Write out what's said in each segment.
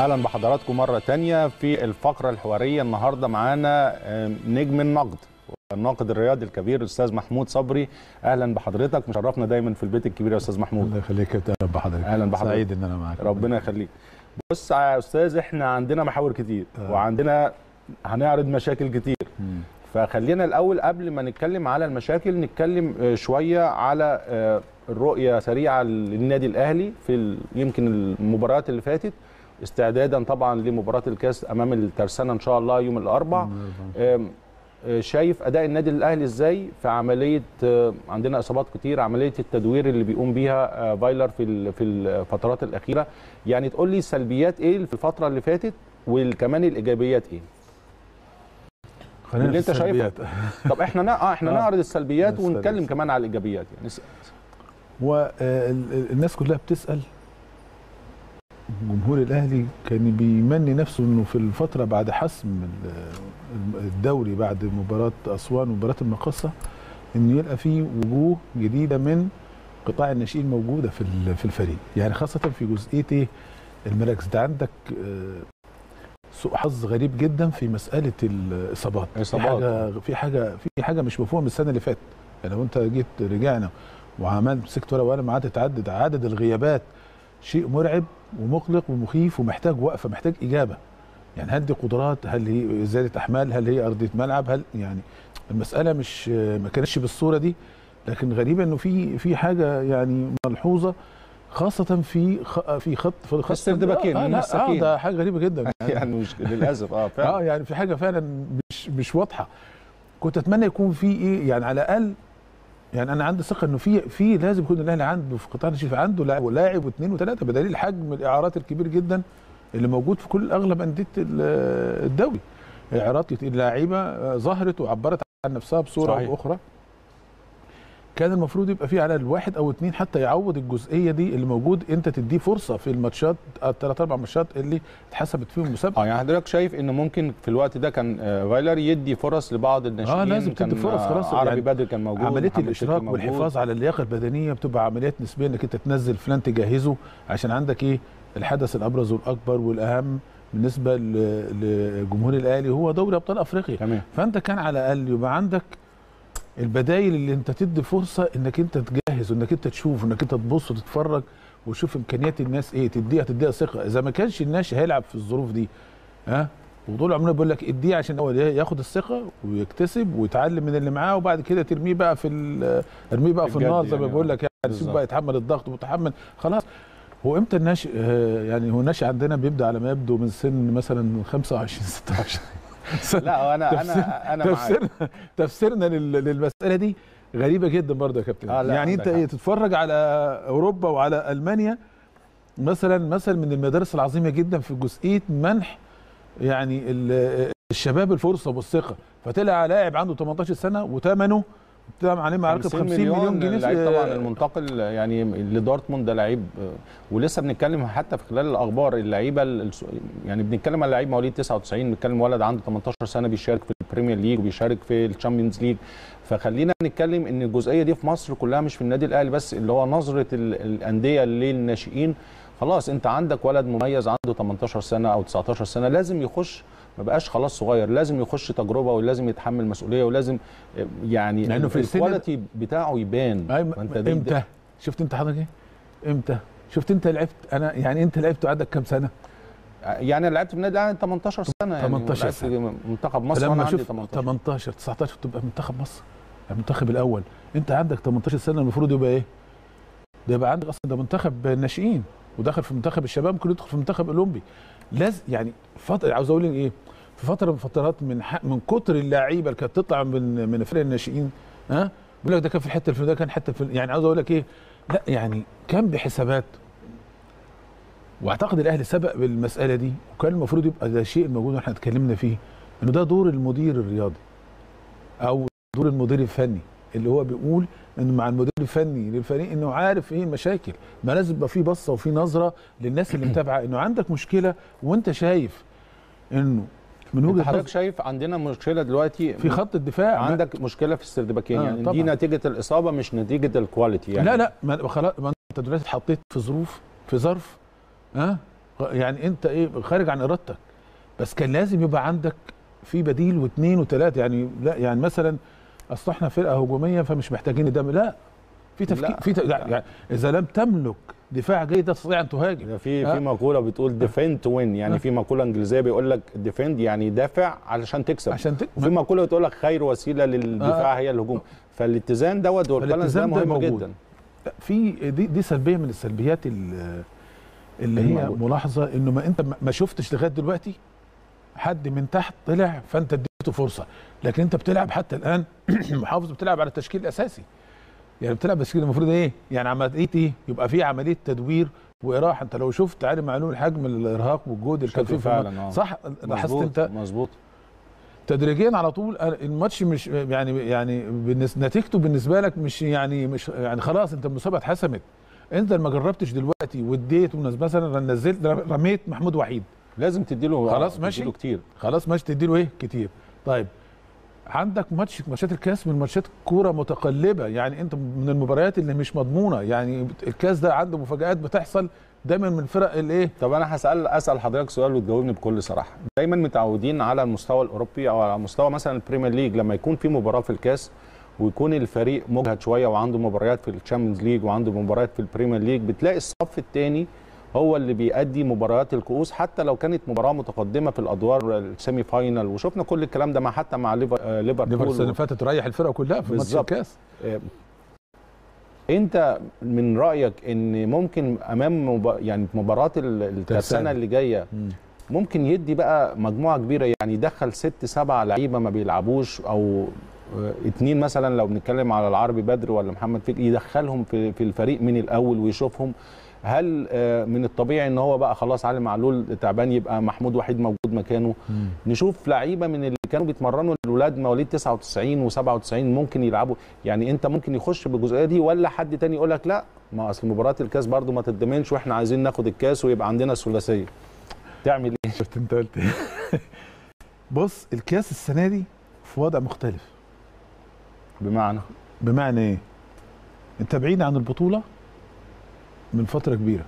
اهلا بحضراتكم مره تانية في الفقره الحواريه النهارده معانا نجم النقد الناقد الرياضي الكبير الاستاذ محمود صبري اهلا بحضرتك مشرفنا دايما في البيت الكبير يا استاذ محمود الله يخليك يا اهلا بحضرتك اهلا بحضرتك سعيد ان انا معاك ربنا يخليك بص يا استاذ احنا عندنا محاور كتير آه. وعندنا هنعرض مشاكل كتير مم. فخلينا الاول قبل ما نتكلم على المشاكل نتكلم شويه على الرؤيه سريعه للنادي الاهلي في يمكن المباريات اللي فاتت استعدادا طبعا لمباراه الكاس امام الترسانه ان شاء الله يوم الاربعاء شايف اداء النادي الاهلي ازاي في عمليه عندنا اصابات كتير عمليه التدوير اللي بيقوم بيها فايلر في في الفترات الاخيره يعني تقول لي سلبيات ايه في الفتره اللي فاتت وكمان الايجابيات ايه خلينا اللي في انت شايفه السلبيات. طب احنا نا... احنا آه. نعرض السلبيات السلبيات. ونتكلم كمان على الايجابيات يعني س- هو آه، ال- ال- الناس كلها بتسال جمهور الاهلي كان بيمني نفسه انه في الفتره بعد حسم ال- ال- الدوري بعد مباراه اسوان ومباراه المقصه انه يلقى فيه وجوه جديده من قطاع الناشئين موجوده في ال- في الفريق يعني خاصه في جزئيه ايه المراكز ده عندك آه، سوء حظ غريب جدا في مساله الاصابات في إصابات. حاجه في حاجه في حاجه مش مفهومه من السنه اللي فاتت يعني لو انت جيت رجعنا وعملت مسكت ورقه وقلم قعدت تعدد عدد الغيابات شيء مرعب ومقلق ومخيف ومحتاج وقفه محتاج اجابه يعني هل دي قدرات هل هي زياده احمال هل هي ارضيه ملعب هل يعني المساله مش ما كانتش بالصوره دي لكن غريب انه في في حاجه يعني ملحوظه خاصة في خ... في خط في خط السردباكين، آه, آه, لا، آه المساكين. ده حاجة غريبة جدا يعني مش للاسف اه فعلا اه يعني في حاجه فعلا مش مش واضحه كنت اتمنى يكون في ايه يعني على الاقل يعني انا عندي ثقه انه في في لازم يكون الاهلي عنده في قطاع الناشئين عنده لاعب ولاعب واثنين وثلاثه بدليل حجم الاعارات الكبير جدا اللي موجود في كل اغلب انديه ال- الدوري اعارات كتير لاعيبه آه، ظهرت وعبرت عن نفسها بصوره صحيح. او اخرى كان المفروض يبقى في على الواحد او اثنين حتى يعوض الجزئيه دي اللي موجود انت تديه فرصه في الماتشات الثلاث اربع ماتشات اللي اتحسبت فيهم مسابقه اه يعني حضرتك شايف ان ممكن في الوقت ده كان آه، فايلر يدي فرص لبعض الناشئين آه، لازم كان تدي فرص، آه، خلاص، عربي يعني بدر كان موجود عمليه محمد الاشراك شكري موجود. والحفاظ على اللياقه البدنيه بتبقى عمليات نسبيه انك انت تنزل فلان تجهزه عشان عندك ايه الحدث الابرز والاكبر والاهم بالنسبه ل- لجمهور الاهلي هو دوري ابطال افريقيا تمام فانت كان على الاقل يبقى عندك البدايل اللي انت تدي فرصه انك انت تجهز وانك انت تشوف وانك انت تبص وتتفرج وتشوف امكانيات الناس ايه تديها تديها ثقه اذا ما كانش الناشئ هيلعب في الظروف دي ها وطول عمرنا بيقول لك اديه عشان هو ياخد الثقه ويكتسب ويتعلم من اللي معاه وبعد كده ترميه بقى في ال- ارميه بقى في الجد النار زي ما يعني، بقول لك يعني بالظبط. سيبه بقى يتحمل الضغط ويتحمل خلاص هو امتى الناشئ آه، يعني هو الناشئ عندنا بيبدا على ما يبدو من سن مثلا 25 26 لا انا تفسير- انا انا معاك تفسيرنا تفسيرنا لل- للمساله دي غريبه جدا برضه يا كابتن آه، لا، يعني انت عندك ايه حق. تتفرج على اوروبا وعلى المانيا مثلا مثلا من المدارس العظيمه جدا في جزئيه منح يعني ال- الشباب الفرصه والثقه فتلاقي لاعب عنده 18 سنه وثمنه بتاع عليه معركه 50 مليون, جنيه لعيب طبعا المنتقل يعني لدورتموند ده لعيب آه، ولسه بنتكلم حتى في خلال الاخبار اللعيبه الس- يعني بنتكلم على لعيب مواليد 99 بنتكلم ولد عنده 18 سنه بيشارك في البريمير ليج وبيشارك في الشامبيونز ليج فخلينا نتكلم ان الجزئيه دي في مصر كلها مش في النادي الاهلي بس اللي هو نظره ال- الانديه للناشئين خلاص انت عندك ولد مميز عنده 18 سنه او 19 سنه لازم يخش ما بقاش خلاص صغير لازم يخش تجربه ولازم يتحمل مسؤوليه ولازم آه، يعني لأنه في السن ده- الكواليتي بتاعه يبان أي ما انت دي- امتى شفت انت حضرتك ايه امتى شفت انت لعبت انا يعني انت لعبت وعندك كام سنه يعني انا لعبت في النادي الاهلي 18 سنه يعني 18 لعبت سنة. منتخب مصر وانا فلما عندي شوف 18 18 19 تبقى منتخب مصر المنتخب الاول انت عندك 18 سنه المفروض يبقى ايه ده يبقى عندك اصلا ده منتخب ناشئين ودخل في منتخب الشباب ممكن يدخل في منتخب اولمبي لازم يعني فتره عاوز اقول ايه في فتره من فترات من ح... من كتر اللعيبه اللي كانت تطلع من من فرق الناشئين ها بيقول لك ده كان في الحته الفلانيه ده كان حته في يعني عاوز اقول لك ايه لا يعني كان بحسابات واعتقد الاهلي سبق بالمساله دي وكان المفروض يبقى ده شيء موجود واحنا اتكلمنا فيه انه ده دور المدير الرياضي او دور المدير الفني اللي هو بيقول انه مع المدير الفني للفريق انه عارف ايه المشاكل ما لازم يبقى في بصه وفي نظره للناس اللي متابعه انه عندك مشكله وانت شايف انه من انت وجهه حضرتك نظر شايف عندنا مشكله دلوقتي في خط الدفاع عندك مشكله في السردباكين آه، يعني دي طبعاً. نتيجه الاصابه مش نتيجه الكواليتي يعني لا لا ما خلاص ما انت دلوقتي اتحطيت في ظروف في ظرف ها يعني انت ايه خارج عن ارادتك بس كان لازم يبقى عندك في بديل واثنين وثلاثه يعني لا يعني مثلا اصل احنا فرقه هجوميه فمش محتاجين دم لا في تفكير لا. في ت... لا يعني اذا لم تملك دفاع جيد تستطيع ان تهاجم في آه. في مقوله بتقول ديفند تو وين يعني آه. في مقوله انجليزيه بيقول لك ديفند يعني دافع علشان تكسب عشان ت... وفي مقوله بتقول لك خير وسيله للدفاع آه. هي الهجوم فالاتزان دوت والبالانس ده فالاتزان ده مهم موجود. جدا في دي دي سلبيه من السلبيات ال- اللي هي الموجود. ملاحظه انه ما انت ما- ما شفتش لغايه دلوقتي حد من تحت طلع فانت اديته فرصه لكن انت بتلعب حتى الان محافظ بتلعب على التشكيل الاساسي يعني بتلعب التشكيل المفروض ايه يعني عمليه ايه يبقى في عمليه تدوير واراحه انت لو شفت علي معلوم حجم الارهاق والجهد اللي كان فيه شكله في الم- فعلا اه صح لاحظت مظبوط، انت مظبوط تدريجيا على طول أنا الماتش مش يعني يعني بالنس- نتيجته بالنسبه لك مش يعني مش يعني خلاص انت المسابقه اتحسمت انت ما جربتش دلوقتي واديت ونز- مثلا نزلت رميت محمود وحيد لازم تديله خلاص آه، ماشي. تديله كتير خلاص ماشي تديله ايه كتير طيب عندك ماتش ماتشات الكاس من ماتشات كوره متقلبه يعني انت من المباريات اللي مش مضمونه يعني الكاس ده عنده مفاجآت بتحصل دايما من الفرق الايه طب انا هسال اسال حضرتك سؤال وتجاوبني بكل صراحه دايما متعودين على المستوى الاوروبي او على مستوى مثلا البريمير ليج لما يكون في مباراه في الكاس ويكون الفريق مجهد شويه وعنده مباريات في الشامبيونز ليج وعنده مباريات في البريمير ليج بتلاقي الصف الثاني هو اللي بيأدي مباريات الكؤوس حتى لو كانت مباراه متقدمه في الادوار السيمي فاينال وشفنا كل الكلام ده مع حتى مع ليفر- آه، ليفر السنه ليفربول اللي فاتت ريح الفرقه كلها في ماتش بالظبط. الكاس آه، انت من رايك ان ممكن امام مب... يعني مباراه ال- الترسانه ترسانة. اللي جايه ممكن يدي بقى مجموعه كبيره يعني يدخل ست سبع لعيبه ما بيلعبوش او آه، اتنين مثلا لو بنتكلم على العربي بدر ولا محمد فكري يدخلهم في في الفريق من الاول ويشوفهم هل آه، من الطبيعي ان هو بقى خلاص علي معلول تعبان يبقى محمود وحيد موجود مكانه نشوف لعيبه من اللي كانوا بيتمرنوا الاولاد مواليد 99 و97 ممكن يلعبوا يعني انت ممكن يخش بالجزئيه دي ولا حد تاني يقول لك لا ما اصل مباراه الكاس برضو ما تتضمنش واحنا عايزين ناخد الكاس ويبقى عندنا ثلاثيه تعمل ايه شفت انت قلت ايه بص الكاس السنه دي في وضع مختلف بمعنى بمعنى ايه انت بعيد عن البطوله من فتره كبيره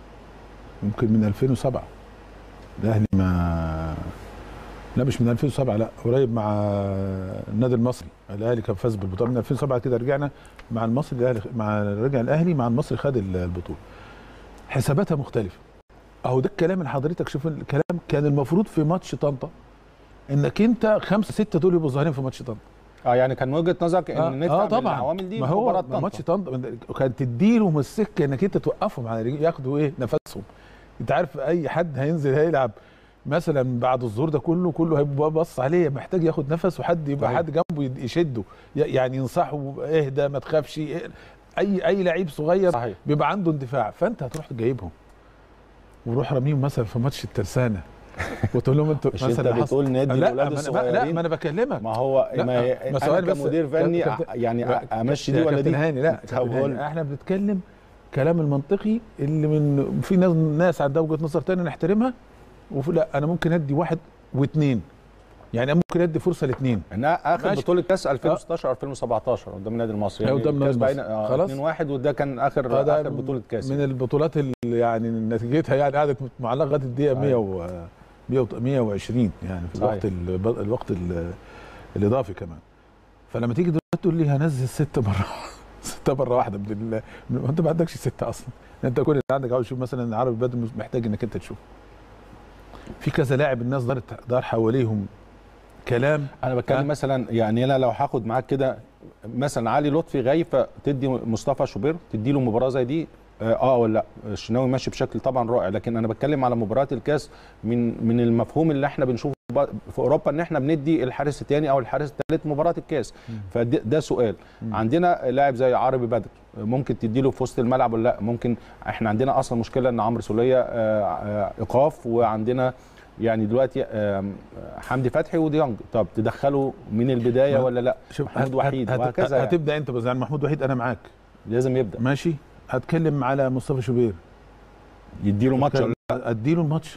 يمكن من 2007 الاهلي ما لا مش من 2007 لا قريب مع النادي المصري الاهلي كان فاز بالبطوله من 2007 كده رجعنا مع المصري الاهلي مع رجع الاهلي مع المصري خد البطوله حساباتها مختلفه اهو ده الكلام اللي حضرتك شوف الكلام كان المفروض في ماتش طنطا انك انت خمسه سته دول يبقوا ظاهرين في ماتش طنطا اه يعني كان وجهه نظرك ان ندفع من العوامل دي ما في هو مباراه ما طنطا. ماتش طنطا كان تديلهم السكه انك انت توقفهم على رجل ياخدوا ايه نفسهم انت عارف اي حد هينزل هيلعب مثلا بعد الظهور ده كله كله هيبقى بص عليه محتاج ياخد نفس وحد يبقى طيب. حد جنبه يد- يشده ي- يعني ينصحه اهدى ما تخافش اي اي لعيب صغير صحيح بيبقى عنده اندفاع فانت هتروح جايبهم وروح راميهم مثلا في ماتش الترسانه وتقول لهم انتوا مش انت مثلا حصل- بتقول نادي لا الاولاد ما أنا- لا الصغيرين ما انا بكلمك ما هو لا، ما هي ما انا ثواني بس. كمدير فني كابتن- يعني لا، امشي يا دي ولا كابتن دي هاني لا طب قول. كابتن هاني، احنا بنتكلم كلام المنطقي اللي من في ناس ناس عندها وجهه نظر تانية نحترمها وفي لا انا ممكن ادي واحد واثنين يعني أنا ممكن ادي فرصه لاثنين انا اخر ماشي. بطوله كاس 2016 2017 قدام النادي المصري أيوة، قدام النادي الكاس المصري. بقينا- آه، خلاص. 2-1 وده كان اخر آه، ده اخر بطوله كاس من البطولات اللي يعني نتيجتها يعني قعدت معلقه لغايه الدقيقه 100 و 100 120 يعني في صحيح. الوقت ال- الوقت ال- الاضافي كمان فلما تيجي دلوقتي تقول لي هنزل ستة مره ستة مره واحده من ال... من... انت ما عندكش ستة اصلا انت كل اللي عندك عاوز تشوف مثلا عربي بدر محتاج انك انت تشوف في كذا لاعب الناس دارت دار حواليهم كلام انا بتكلم ها؟ مثلا يعني انا لو هاخد معاك كده مثلا علي لطفي غايب فتدي مصطفى شوبير تدي له مباراه زي دي اه آه ولا لا الشناوي ماشي بشكل طبعا رائع لكن انا بتكلم على مباريات الكاس من من المفهوم اللي احنا بنشوفه ب- في اوروبا ان احنا بندي الحارس الثاني او الحارس الثالث مباراه الكاس فده ده سؤال مم. عندنا لاعب زي عربي بدر ممكن تديله في وسط الملعب ولا لا ممكن احنا عندنا اصلا مشكله ان عمرو سوليه آه، آه، ايقاف وعندنا يعني دلوقتي آم، حمدي فتحي وديانج طب تدخله من البدايه ما- ولا لا شوف محمود هت- وحيد هت- وهكذا يعني. هتبدا انت بس يعني محمود وحيد انا معاك لازم يبدا ماشي هتكلم على مصطفى شوبير يديله ماتش ولا لا اديله الماتش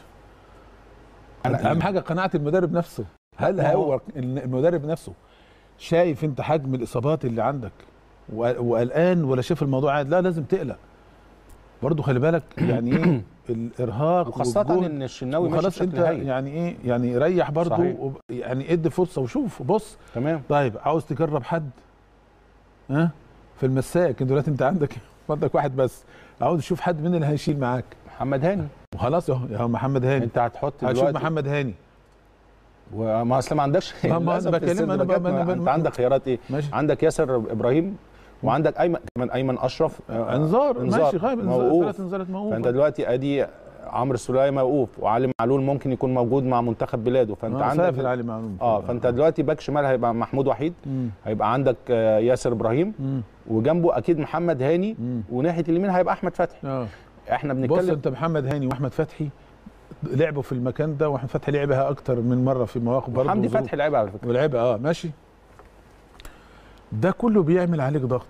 أنا- اهم حاجه قناعه المدرب نفسه هل ما هو- هو المدرب نفسه شايف انت حجم الاصابات اللي عندك و- وقلقان ولا شايف الموضوع عادي لا لازم تقلق برضه خلي بالك يعني ايه الارهاق وخاصه والجهد ان الشناوي ماشي وخلاص انت بشكل هايل يعني ايه يعني ريح برضو صحيح. وب- يعني ادي فرصه وشوف بص تمام طيب عاوز تجرب حد ها في المساك انت دلوقتي انت عندك عندك واحد بس عاوز تشوف حد مين اللي هيشيل معاك محمد هاني وخلاص اهو يا محمد هاني انت هتحط هشوف دلوقتي محمد هاني وما اصل ما عندكش ما- ما للأسف أنا في بكلم- السن أنا ده ب- ما- أنا ب- انت عندك خيارات ايه ماشي عندك ياسر ابراهيم وعندك ايمن كمان ايمن اشرف آه، انذار ماشي غايب انذار موقوف. ثلاث انذارات موقوف فانت دلوقتي ادي عمرو السوليه موقوف وعلي معلول ممكن يكون موجود مع منتخب بلاده فانت آه، عندك سافر علي معلوم اه فانت دلوقتي باك شمال هيبقى محمود وحيد مم. هيبقى عندك آه، ياسر ابراهيم مم. وجنبه اكيد محمد هاني مم. وناحيه اليمين هيبقى احمد فتحي اه احنا بص بنتكلم انت محمد هاني واحمد فتحي لعبوا في المكان ده واحمد فتحي لعبها اكتر من مره في مواقف برضه حمدي وظروف. فتحي لعيب على فكره ولعبها اه ماشي ده كله بيعمل عليك ضغط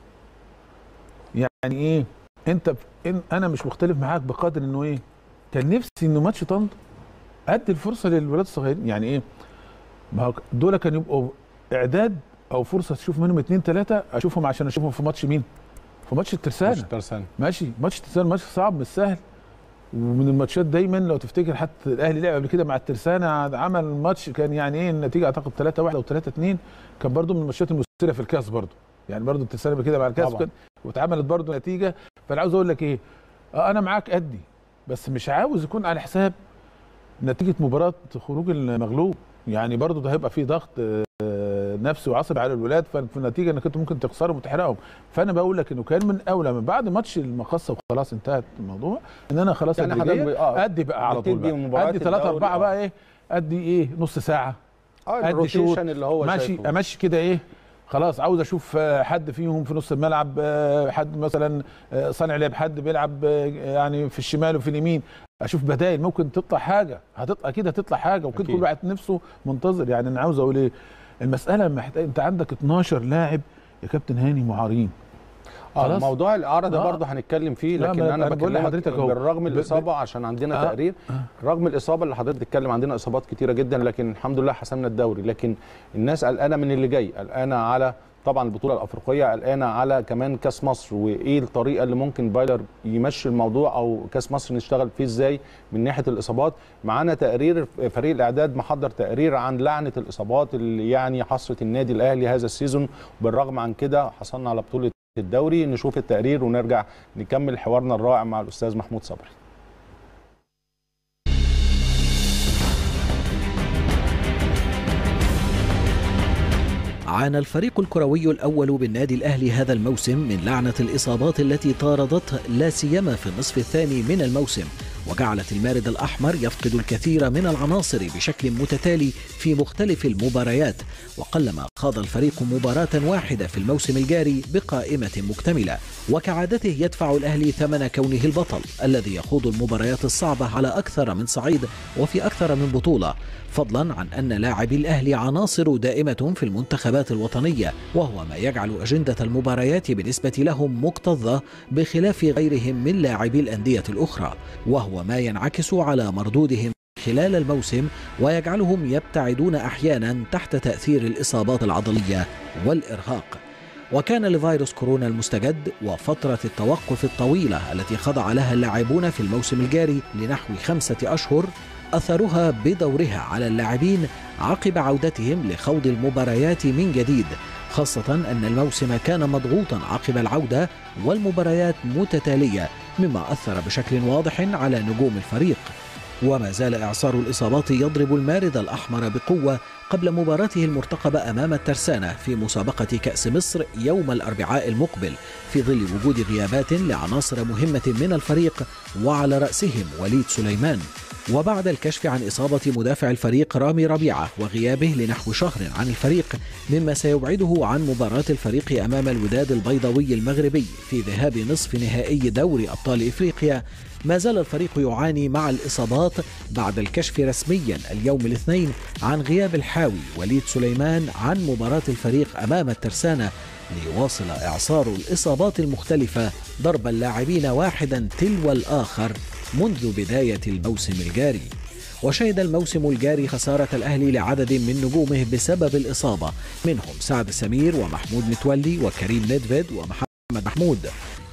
يعني ايه انت ب... إن انا مش مختلف معاك بقدر انه ايه كان نفسي انه ماتش طنطا ادي الفرصه للولاد الصغيرين يعني ايه ما هو دول كانوا يبقوا اعداد او فرصه تشوف منهم اثنين ثلاثه اشوفهم عشان اشوفهم في ماتش مين في ماتش الترسانه مش ترسانة. ماشي ماتش الترسانة ماتش صعب مش سهل ومن الماتشات دايما لو تفتكر حتى الاهلي لعب قبل كده مع الترسانة عمل ماتش كان يعني ايه النتيجه اعتقد 3 1 او 3 2 كان برضو من الماتشات المثيره في الكاس برضو يعني برضو الترسانة قبل كده مع الكاس طبعا. وكان- واتعملت برضو نتيجه فانا عاوز اقول لك ايه اه انا معاك ادي بس مش عاوز يكون على حساب نتيجه مباراه خروج المغلوب يعني برضو ده هيبقى فيه ضغط آه، نفسي وعصبي على الولاد ففي النتيجه انك انت ممكن تخسرهم وتحرقهم فانا بقول لك انه كان من اولى من بعد ماتش المقصه وخلاص انتهت الموضوع ان انا خلاص يعني اللي حضرتك جاي ب- آه، ادي بقى على طول بتدي بقى. مباريات ادي ثلاثة الدوري، أربعة آه. بقى ايه ادي ايه نص ساعة اه أدي الروتيشن شوط. اللي هو ماشي شايفه. امشي كده ايه خلاص عاوز اشوف آه، حد فيهم في نص الملعب آه، حد مثلا آه، صانع لعب حد بيلعب آه، يعني في الشمال وفي اليمين اشوف بدائل ممكن تطلع حاجه هتطلع اكيد هتطلع حاجه وكده أكيد. كل واحد نفسه منتظر يعني انا عاوز اقول ايه المساله محتاج انت عندك 12 لاعب يا كابتن هاني معارين اه خلاص. موضوع الاعاره ده آه. برضه هنتكلم فيه لا، لكن ما انا أنا بقول بكلمك لحضرتك أهو. بالرغم ب- ب- الاصابه عشان عندنا آه. تقرير رغم الاصابه اللي حضرتك بتتكلم عندنا اصابات كتيره جدا لكن الحمد لله حسمنا الدوري لكن الناس قلقانه من اللي جاي قلقانه على طبعا البطوله الافريقيه قلقانه على كمان كاس مصر وايه الطريقه اللي ممكن بايلر يمشي الموضوع او كاس مصر نشتغل فيه ازاي من ناحيه الاصابات معانا تقرير فريق الاعداد محضر تقرير عن لعنه الاصابات اللي يعني حصرت النادي الاهلي هذا السيزون بالرغم عن كده حصلنا على بطوله الدوري نشوف التقرير ونرجع نكمل حوارنا الرائع مع الاستاذ محمود صبري عانى الفريق الكروي الأول بالنادي الأهلي هذا الموسم من لعنة الإصابات التي طاردته لا سيما في النصف الثاني من الموسم وجعلت المارد الأحمر يفقد الكثير من العناصر بشكل متتالي في مختلف المباريات وقلما خاض الفريق مباراة واحدة في الموسم الجاري بقائمة مكتملة وكعادته يدفع الأهلي ثمن كونه البطل الذي يخوض المباريات الصعبة على أكثر من صعيد وفي أكثر من بطولة فضلا عن أن لاعبي الأهلي عناصر دائمة في المنتخبات الوطنية وهو ما يجعل أجندة المباريات بالنسبة لهم مكتظة بخلاف غيرهم من لاعبي الأندية الأخرى وهو ما ينعكس على مردودهم خلال الموسم ويجعلهم يبتعدون أحيانا تحت تأثير الإصابات العضلية والإرهاق وكان لفيروس كورونا المستجد وفترة التوقف الطويلة التي خضع لها اللاعبون في الموسم الجاري لنحو خمسة أشهر أثرها بدورها على اللاعبين عقب عودتهم لخوض المباريات من جديد خاصة أن الموسم كان مضغوطا عقب العودة والمباريات متتالية مما أثر بشكل واضح على نجوم الفريق وما زال إعصار الإصابات يضرب المارد الأحمر بقوة قبل مباراته المرتقبة أمام الترسانة في مسابقة كأس مصر يوم الأربعاء المقبل في ظل وجود غيابات لعناصر مهمة من الفريق وعلى رأسهم وليد سليمان وبعد الكشف عن إصابة مدافع الفريق رامي ربيعة وغيابه لنحو شهر عن الفريق مما سيبعده عن مباراة الفريق أمام الوداد البيضاوي المغربي في ذهاب نصف نهائي دوري أبطال إفريقيا ما زال الفريق يعاني مع الإصابات بعد الكشف رسميا اليوم الاثنين عن غياب الحاوي وليد سليمان عن مباراة الفريق أمام الترسانة ليواصل إعصار الإصابات المختلفة ضرب اللاعبين واحدا تلو الآخر منذ بداية الموسم الجاري وشهد الموسم الجاري خسارة الأهلي لعدد من نجومه بسبب الإصابة منهم سعد سمير ومحمود متولي وكريم ندفيد ومحمد محمود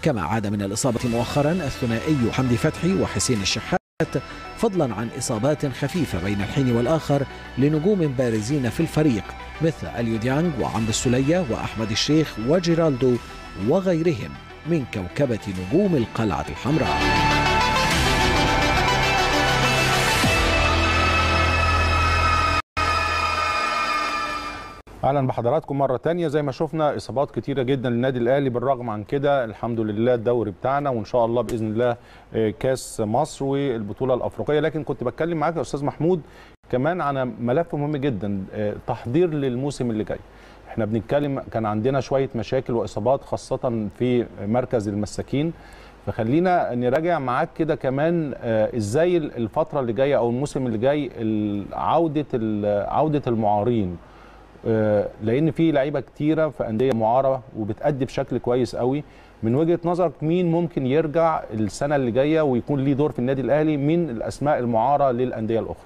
كما عاد من الإصابة مؤخرا الثنائي حمدي فتحي وحسين الشحات فضلا عن إصابات خفيفة بين الحين والآخر لنجوم بارزين في الفريق مثل اليو ديانج وعمرو السلية وأحمد الشيخ وجيرالدو وغيرهم من كوكبة نجوم القلعة الحمراء اهلا بحضراتكم مره تانية زي ما شفنا اصابات كتيره جدا للنادي الاهلي بالرغم عن كده الحمد لله الدوري بتاعنا وان شاء الله باذن الله آه، كاس مصر والبطوله الافريقيه لكن كنت بتكلم معاك يا استاذ محمود كمان عن ملف مهم جدا آه، تحضير للموسم اللي جاي احنا بنتكلم كان عندنا شويه مشاكل واصابات خاصه في مركز المساكين فخلينا نراجع معاك كده كمان آه، ازاي الفتره اللي جايه او الموسم اللي جاي ال- عوده ال- عوده المعارين آه، لان في لعيبه كتيره في انديه معاره وبتأدي بشكل كويس قوي من وجهه نظرك مين ممكن يرجع السنه اللي جايه ويكون ليه دور في النادي الاهلي من الاسماء المعاره للانديه الاخرى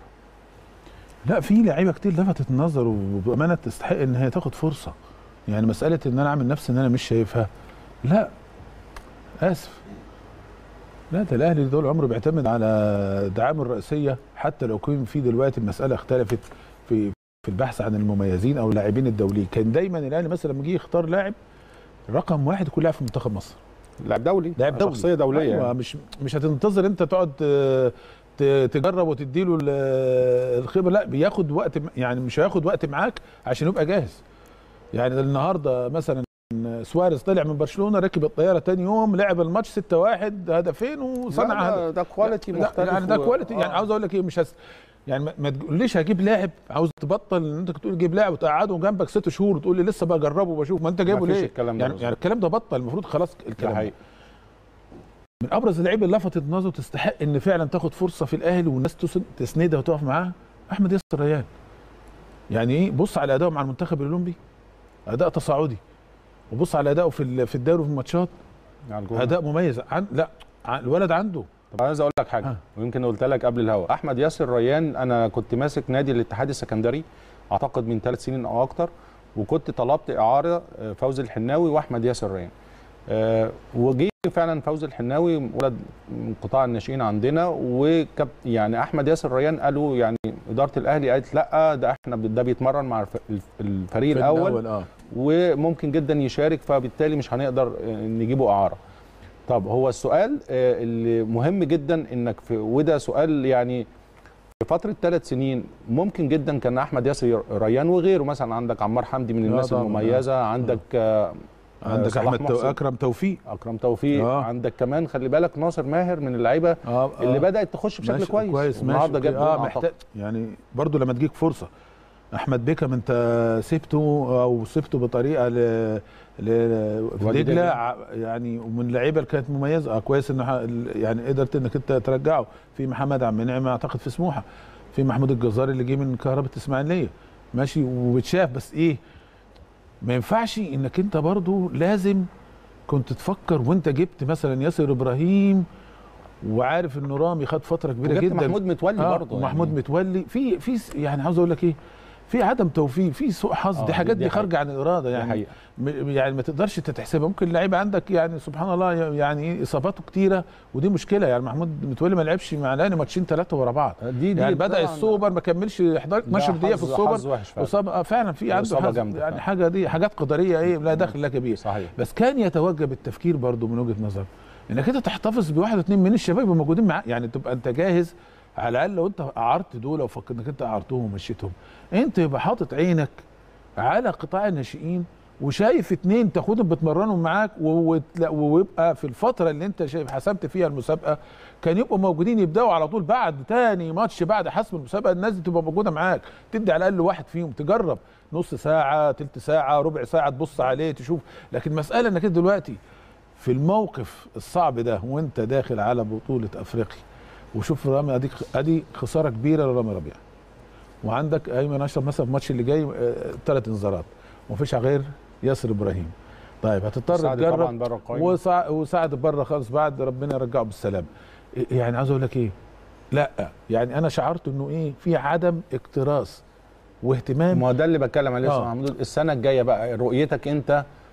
لا في لعيبه كتير لفتت النظر وبامانه تستحق ان هي تاخد فرصه يعني مساله ان انا اعمل نفسي ان انا مش شايفها لا اسف لا ده الاهلي دول عمره بيعتمد على دعامه الرئيسيه حتى لو كان في دلوقتي المساله اختلفت في في البحث عن المميزين او اللاعبين الدوليين كان دايما الاهلي مثلا لما يجي يختار لاعب رقم واحد يكون لاعب في منتخب مصر لاعب دولي لاعب دولي شخصيه دوليه أيوة يعني. مش مش هتنتظر انت تقعد ت- ت- تجرب وتديله ال- الخبره لا بياخد وقت م- يعني مش هياخد وقت معاك عشان يبقى جاهز يعني النهارده مثلا سواريز طلع من برشلونه ركب الطياره تاني يوم لعب الماتش 6 1 هدفين وصنع لا، هدف ده كواليتي لا، مختلف يعني ده و- كواليتي يعني آه. عاوز اقول لك ايه مش هس يعني ما- ما تقوليش هجيب لاعب عاوز تبطل ان انت تقول جيب لاعب وتقعده جنبك ست شهور وتقول لي لسه بجربه وبشوف ما انت جايبه مفيش ليه؟ الكلام ده يعني, بالظبط. يعني الكلام ده بطل المفروض خلاص ده الكلام ده حقيقي من ابرز اللعيبه اللي لفتت نظره تستحق ان فعلا تاخد فرصه في الاهلي والناس تسن- تسندها وتقف معاها احمد ياسر ريان يعني ايه بص على اداؤه مع المنتخب الاولمبي اداء تصاعدي وبص على اداؤه في ال- في الدوري وفي الماتشات على الجول. اداء مميز عن لا عن الولد عنده طب عايز اقول لك حاجه آه. ويمكن قلت لك قبل الهوا احمد ياسر ريان انا كنت ماسك نادي الاتحاد السكندري اعتقد من ثلاث سنين او اكتر وكنت طلبت اعاره آه، فوزي الحناوي واحمد ياسر ريان آه، وجي فعلا فوزي الحناوي ولد من قطاع الناشئين عندنا وكب يعني احمد ياسر ريان قالوا يعني اداره الاهلي قالت لا ده احنا ده بيتمرن مع الف- الفريق في الاول اه وممكن جدا يشارك فبالتالي مش هنقدر آه، نجيبه اعاره طب هو السؤال آه، اللي مهم جدا انك في وده سؤال يعني في فتره ثلاث سنين ممكن جدا كان احمد ياسر ريان وغيره مثلا عندك عمار حمدي من آه الناس طبعاً، المميزه عندك آه، عندك صلاح احمد تو... محسن. اكرم توفيق اكرم توفيق آه. عندك كمان خلي بالك ناصر ماهر من اللعيبه اه اللي بدات تخش بشكل ماشي، كويس كويس النهارده ماشي جاب اه جول محتاج أعتقد. يعني برضو لما تجيك فرصه احمد بيكم انت سبته او سبته بطريقه ل ل في وادي دجله دجلة. ع- يعني ومن اللعيبه اللي كانت مميزه آه كويس ان ح- يعني قدرت انك انت ترجعه في محمد عبد المنعم اعتقد في سموحه في محمود الجزار اللي جه من كهرباء اسماعيليه ماشي وبتشاف بس ايه ما ينفعش انك انت برضو لازم كنت تفكر وانت جبت مثلا ياسر ابراهيم وعارف ان رامي خد فتره كبيره وجبت جدا محمود متولي آه برضه ومحمود يعني. متولي في في س- يعني عاوز اقول لك ايه في عدم توفيق في سوء حظ آه، دي حاجات دي دي خارجه عن الاراده دي يعني حقيقة. م- يعني ما تقدرش انت تحسبها ممكن اللعيبه عندك يعني سبحان الله يعني ايه اصاباته كتيره ودي مشكله يعني محمود متولي ما لعبش مع الاهلي ماتشين ثلاثه ورا بعض دي دي يعني بدا طبعاً السوبر ما كملش 11 12 دقيقه في حظ- السوبر حظ وحش فعلا. اصابه آه، فعلا في عنده إصابة حظ جامدة يعني فعلا. حاجه دي حاجات قدريه ايه لا دخل لك بيها صحيح بس كان يتوجه بالتفكير برضو من وجهه نظر انك انت تحتفظ بواحد واثنين من الشباب يبقوا موجودين معاك يعني تبقى انت جاهز على الاقل لو انت قعرت دول او فكرت انك انت قعرتهم ومشيتهم انت يبقى حاطط عينك على قطاع الناشئين وشايف اتنين تاخدهم بتمرنهم معاك و- وتلا- ويبقى في الفتره اللي انت شايف حسمت فيها المسابقه كان يبقوا موجودين يبداوا على طول بعد تاني ماتش بعد حسم المسابقه الناس دي تبقى موجوده معاك تدي على الاقل واحد فيهم تجرب نص ساعه تلت ساعه ربع ساعه تبص عليه تشوف لكن مساله انك انت دلوقتي في الموقف الصعب ده وانت داخل على بطوله افريقيا وشوف رامي اديك ادي خساره كبيره لرامي ربيعه وعندك ايمن اشرف مثلا في الماتش اللي جاي ثلاث انذارات ومفيش غير ياسر ابراهيم طيب هتضطر سعد تجرب طبعا بره القايمه وسع- وسعد بره خالص بعد ربنا يرجعه بالسلامه إيه- يعني عاوز اقول لك ايه لا يعني انا شعرت انه ايه في عدم اكتراث واهتمام ما هو ده اللي بتكلم عليه يا آه. استاذ محمود السنه الجايه بقى رؤيتك انت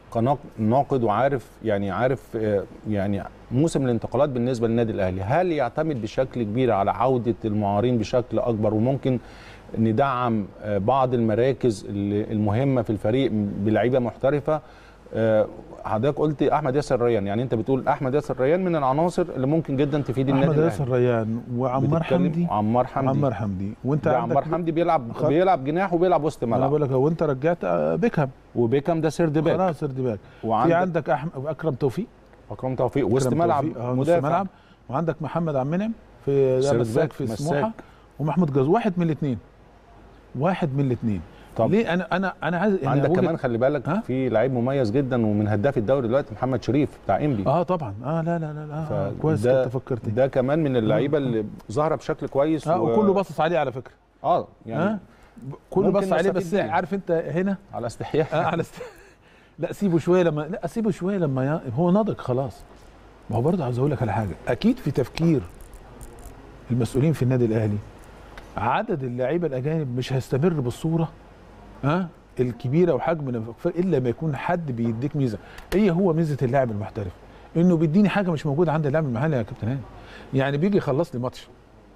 كناقد وعارف يعني عارف آه، يعني موسم الانتقالات بالنسبه للنادي الاهلي هل يعتمد بشكل كبير على عوده المعارين بشكل اكبر وممكن ندعم آه، بعض المراكز اللي- المهمه في الفريق بلعيبه محترفه آه، حضرتك قلت احمد ياسر ريان يعني انت بتقول احمد ياسر ريان من العناصر اللي ممكن جدا تفيد النادي احمد الاهلي ياسر ريان وعمار بتتكلم- حمدي عمار حمدي عمار حمدي وانت ده عندك عمار حمدي بيلعب خط- بيلعب جناح وبيلعب وسط انا ملعب بقول لك وانت رجعت آه، بيكهام وبيكام ده سيرد باك خلاص سيرد باك في وعندك عندك أحم... اكرم توفيق اكرم توفيق وسط أكرم ملعب توفيق، آه، وسط مدافع ملعب وعندك محمد عبد المنعم في ده سيرد مساك باك، في مساك. سموحه ومحمود جاز واحد من الاثنين واحد من الاثنين طب ليه انا انا انا عايز يعني عندك وجهة- كمان خلي بالك ها؟ في لعيب مميز جدا ومن هداف الدوري دلوقتي محمد شريف بتاع انبي اه طبعا اه لا لا لا, لا آه كويس فده- انت فكرتني ده كمان من اللعيبه اللي ظاهره بشكل كويس اه وكله باصص عليه على فكره اه يعني اه كله ممكن باصص عليه بس نستفيد بيه. عارف انت هنا على استحياء اه على است... لا سيبه شويه لما لا سيبه شويه لما ي... هو نضج خلاص ما هو برضه عاوز اقول لك على حاجه اكيد في تفكير المسؤولين في النادي الاهلي عدد اللعيبه الاجانب مش هيستمر بالصوره ها الكبيره وحجم الانفاق الا ما يكون حد بيديك ميزه ايه هو ميزه اللاعب المحترف انه بيديني حاجه مش موجوده عند اللاعب المحلي يا كابتن هاني يعني بيجي يخلص لي ماتش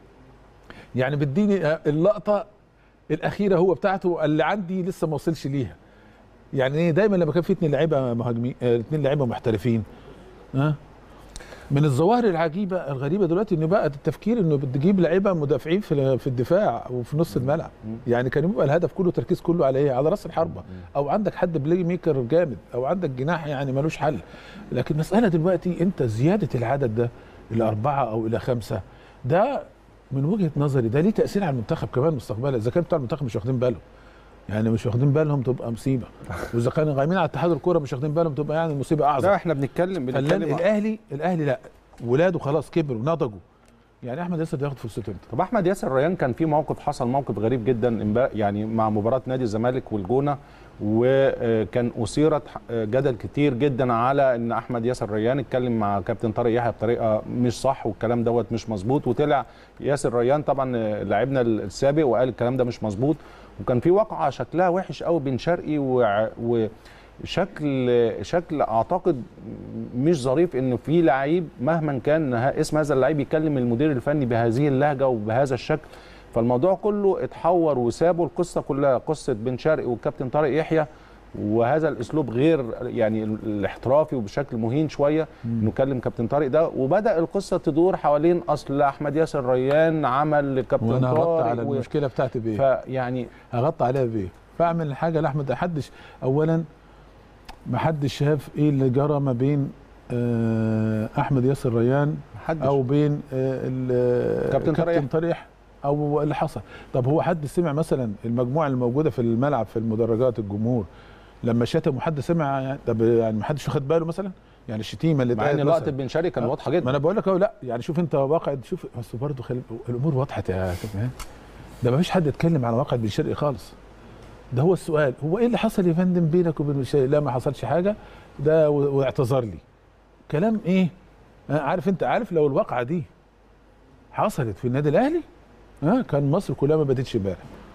يعني بيديني آه، اللقطه الاخيره هو بتاعته اللي عندي لسه ما وصلش ليها يعني ايه دايما لما كان في اتنين لعيبه مهاجمين آه، اتنين لعيبه محترفين ها من الظواهر العجيبه الغريبه دلوقتي ان بقى التفكير انه بتجيب لعيبه مدافعين في في الدفاع وفي نص الملعب يعني كان يبقى الهدف كله تركيز كله على ايه على راس الحربه او عندك حد بلاي ميكر جامد او عندك جناح يعني ملوش حل لكن مساله دلوقتي انت زياده العدد ده الى اربعه او الى خمسه ده من وجهه نظري ده ليه تاثير على المنتخب كمان مستقبلا اذا كان بتوع المنتخب مش واخدين بالهم يعني مش واخدين بالهم تبقى مصيبه واذا كانوا قايمين على اتحاد الكوره مش واخدين بالهم تبقى يعني مصيبه اعظم لا احنا بنتكلم فالان بنتكلم الاهلي الاهلي لا ولاده خلاص كبروا نضجوا يعني احمد ياسر ده ياخد فرصته امتى؟ طب احمد ياسر ريان كان في موقف حصل موقف غريب جدا امبارح يعني مع مباراه نادي الزمالك والجونه وكان اثيرت جدل كتير جدا على ان احمد ياسر ريان اتكلم مع كابتن طارق يحيى بطريقه مش صح والكلام دوت مش مظبوط وطلع ياسر ريان طبعا لاعبنا السابق وقال الكلام ده مش مظبوط وكان في واقعه شكلها وحش قوي بين شرقي و, و شكل شكل اعتقد مش ظريف انه في لعيب مهما كان اسم هذا اللعيب يكلم المدير الفني بهذه اللهجه وبهذا الشكل فالموضوع كله اتحور وسابوا القصه كلها قصه بن شرقي والكابتن طارق يحيى وهذا الاسلوب غير يعني الاحترافي وبشكل مهين شويه نكلم كابتن طارق ده وبدا القصه تدور حوالين اصل احمد ياسر ريان عمل لكابتن وانا طارق هغطي على و- المشكله بتاعتي بايه؟ فيعني هغطي عليها بايه؟ فاعمل حاجه لاحمد حدش اولا ما حدش شاف ايه اللي جرى ما بين آه، احمد ياسر ريان محدش او بين آه، ال- كابتن طارق كابتن طريح او اللي حصل طب هو حد سمع مثلا المجموعه الموجوده في الملعب في المدرجات الجمهور لما شتموا حد سمع يعني طب يعني ما حدش واخد باله مثلا يعني الشتيمه اللي مع ان اتقالت لقطه مثلاً. بن شرقي كان آه، واضحه ما جدا انا بقول لك اهو لا يعني شوف انت واقع شوف بس برضه خلي الامور وضحت يا كابتن ده ما فيش حد اتكلم على واقع بن شرقي خالص ده هو السؤال هو ايه اللي حصل يا فندم بينك وبين بن شرقي لا ما حصلش حاجه ده و- واعتذر لي كلام ايه آه، عارف انت عارف لو الواقعه دي حصلت في النادي الاهلي ها كان مصر كلها ما بدتش امبارح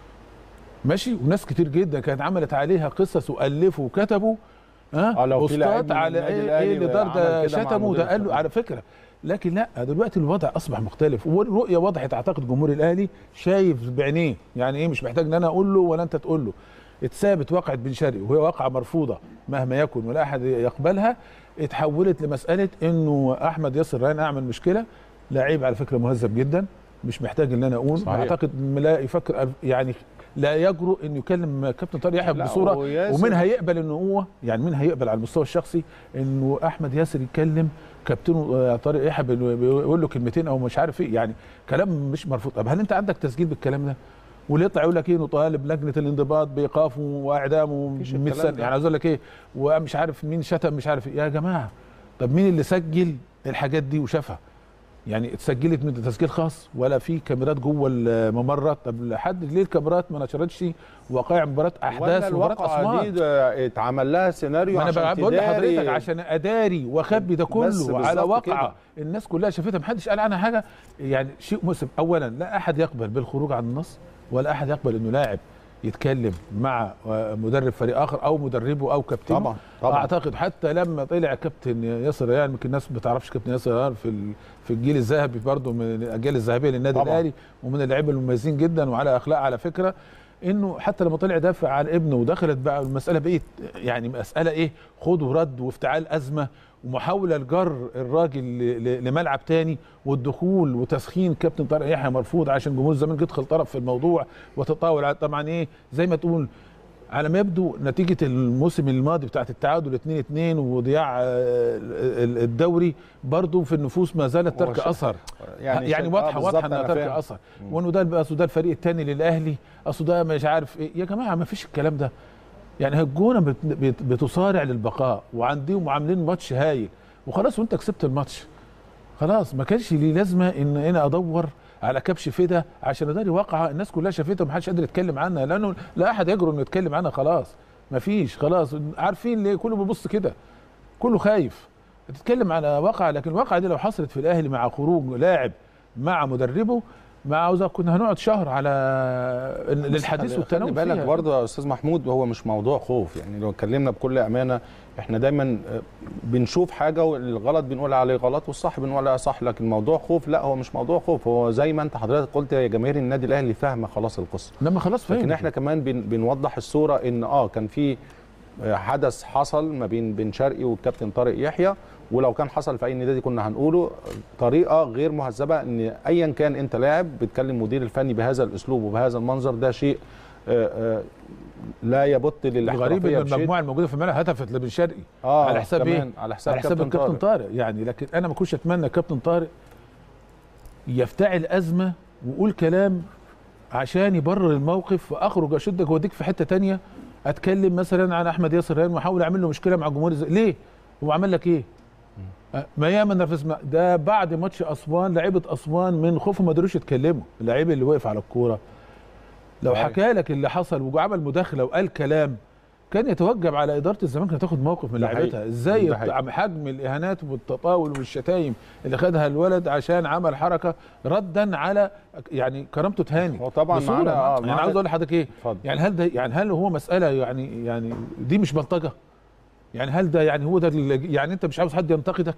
ماشي وناس كتير جدا كانت عملت عليها قصص والفوا وكتبوا ها آه، لو في لعيب بوستات من على النادي ايه, الأهلي إيه اللي دار عمل ده كده مع شتمه مدير ده قال له الفريق. على فكره لكن لا دلوقتي الوضع اصبح مختلف والرؤيه وضحت اعتقد جمهور الاهلي شايف بعينيه يعني ايه مش محتاج ان انا اقول له ولا انت تقول له اتثابت واقعه بن شرقي وهي واقعه مرفوضه مهما يكن ولا احد يقبلها اتحولت لمساله انه احمد ياسر ريان اعمل مشكله لعيب على فكره مهذب جدا مش محتاج ان انا اقول صحيح. اعتقد لا يفكر يعني لا يجرؤ انه يكلم كابتن طارق يحيى لا، بصوره وياسر- ومن هيقبل انه هو يعني مين هيقبل على المستوى الشخصي انه احمد ياسر يتكلم كابتنه آه، طارق يحيى بي- بيقول له كلمتين او مش عارف ايه يعني كلام مش مرفوض طب هل انت عندك تسجيل بالكلام ده؟ واللي يطلع يقول لك ايه انه طالب لجنه الانضباط بايقافه واعدامه مفيش 100 الكلام سنه ده. يعني عايز اقول لك ايه ومش عارف مين شتم مش عارف ايه يا جماعه طب مين اللي سجل الحاجات دي وشافها؟ يعني اتسجلت من تسجيل خاص ولا في كاميرات جوه الممرات طب لحد ليه الكاميرات ما نشرتش وقائع مباراه ولا احداث مباراه الواقعه اسوان دي ده اتعمل لها سيناريو ما انا عشان بقى بقول تداري لحضرتك عشان اداري واخبي ده بس كله على بالظبط واقعه كده. الناس كلها شافتها محدش قال عنها حاجه يعني شيء مؤسف اولا لا احد يقبل بالخروج عن النص ولا احد يقبل انه لاعب يتكلم مع مدرب فريق اخر او مدربه او كابتنه طبعا طبعا اعتقد حتى لما طلع كابتن ياسر ريان يمكن الناس ما تعرفش كابتن ياسر ريان في ال- في الجيل الذهبي برضه من الاجيال الذهبيه للنادي طبعاً. الاهلي ومن اللعيبه المميزين جدا وعلى اخلاق على فكره انه حتى لما طلع دافع عن ابنه ودخلت بقى المساله بقت يعني مساله ايه خد ورد وافتعال ازمه ومحاوله لجر الراجل ل- ل- لملعب تاني والدخول وتسخين كابتن طارق يحيى مرفوض عشان جمهور الزمالك يدخل طرف في الموضوع وتطاول على- طبعا ايه زي ما تقول على ما يبدو نتيجة الموسم الماضي بتاعت التعادل 2 2 وضياع آه، ال- الدوري برضو في النفوس ما زالت هو ترك شا- اثر يعني, يعني شا- واضحه آه، واضحه بالظبط انها أنا ترك فاهم. اثر وانه ده اصل ده الفريق الثاني للاهلي اصل ده مش عارف ايه يا جماعه ما فيش الكلام ده يعني الجونه بت- بت- بتصارع للبقاء وعندهم عاملين ماتش هايل وخلاص وانت كسبت الماتش خلاص ما كانش لي لازمه ان انا ادور على كبش فدا عشان اداري واقعه الناس كلها شافتها ومحدش قادر يتكلم عنها لانه لا احد يجرؤ انه يتكلم عنها خلاص ما فيش خلاص عارفين ليه كله بيبص كده كله خايف تتكلم على واقع لكن الواقع دي لو حصلت في الاهلي مع خروج لاعب مع مدربه مع عاوزة كنا هنقعد شهر على للحديث خلي- والتناول خلي بالك فيها. برضه يا استاذ محمود هو مش موضوع خوف يعني لو اتكلمنا بكل امانه احنا دايما آه، بنشوف حاجه والغلط بنقول عليه غلط والصح بنقول عليه صح لكن موضوع خوف لا هو مش موضوع خوف هو زي ما انت حضرتك قلت يا جماهير النادي الاهلي فاهمه خلاص القصه لما خلاص فهم لكن احنا كمان بن بنوضح الصوره ان اه كان في آه، حدث حصل ما بين بن شرقي والكابتن طارق يحيى ولو كان حصل في اي نادي كنا هنقوله طريقه غير مهذبه ان ايا كان انت لاعب بتكلم مدير الفني بهذا الاسلوب وبهذا المنظر ده شيء آه، آه، لا يبط الغريب للاحترافيه ان بشيء. المجموعه الموجوده في الملعب هتفت لبن شرقي اه على حساب كمان ايه؟ على حساب, على حساب كابتن الكابتن طارق. طارق يعني لكن انا ما كنتش اتمنى كابتن طارق يفتعل ازمه ويقول كلام عشان يبرر الموقف واخرج اشدك واوديك في حته تانية اتكلم مثلا عن احمد ياسر ريان واحاول اعمل له مشكله مع الجمهور الز- ليه؟ هو عمل لك ايه؟ أه، ما ياما نرفز ما- ده بعد ماتش اسوان لعيبه اسوان من خوفهم ما قدروش يتكلموا اللعيب اللي وقف على الكوره لو صحيح. حكى لك اللي حصل وعمل مداخله وقال كلام كان يتوجب على اداره الزمالك انها تاخد موقف من ده حقيقي. لاعبتها ازاي ده حقيقي. الت- حجم الاهانات والتطاول والشتايم اللي خدها الولد عشان عمل حركه ردا على يعني كرامته تهاني هو طبعا بصورة. معانا اه يعني معانا- عاوز اقول لحضرتك ايه اتفضل يعني هل ده يعني هل هو مساله يعني يعني دي مش بلطجه يعني هل ده يعني هو ده اللي- يعني انت مش عاوز حد ينتقدك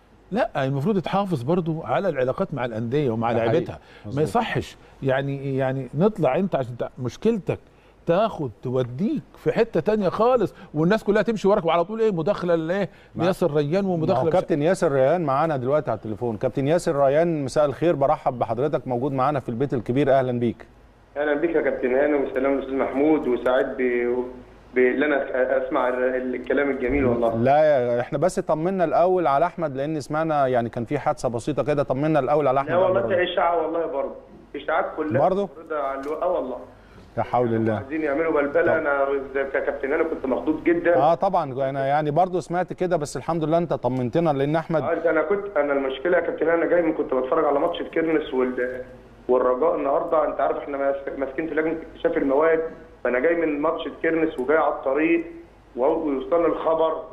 لا المفروض تحافظ برضو على العلاقات مع الانديه ومع ده حقيقي. لعيبتها ما مظبوط. يصحش يعني يعني نطلع انت عشان تع- مشكلتك تاخد توديك في حته تانية خالص والناس كلها تمشي وراك وعلى طول ايه مداخله لايه مع- ياسر ريان ما هو ومداخله مش- كابتن ياسر ريان معانا دلوقتي على التليفون كابتن ياسر ريان مساء الخير برحب بحضرتك موجود معانا في البيت الكبير اهلا بيك اهلا بك يا كابتن هاني وسلام الاستاذ محمود وسعيد ب بان انا اسمع ال- الكلام الجميل والله لا يا احنا بس طمنا الاول على احمد لان سمعنا يعني كان في حادثه بسيطه كده طمنا الاول على احمد لا والله عبد ده الرحمن. اشاعه والله برضه اشاعات كلها برضه؟ مفروضة على الو... اه والله لا حول الله عايزين يعملوا بلبله انا ككابتن انا كنت مخضوض جدا اه طبعا انا يعني برضو سمعت كده بس الحمد لله انت طمنتنا لان احمد عارف انا كنت انا المشكله يا كابتن انا جاي من كنت بتفرج على ماتش الكيرنس وال والرجاء النهارده انت عارف احنا ماس- ماسكين في لجنه اكتشاف المواد فانا جاي من ماتش الكيرنس وجاي على الطريق وهو- ويوصلني الخبر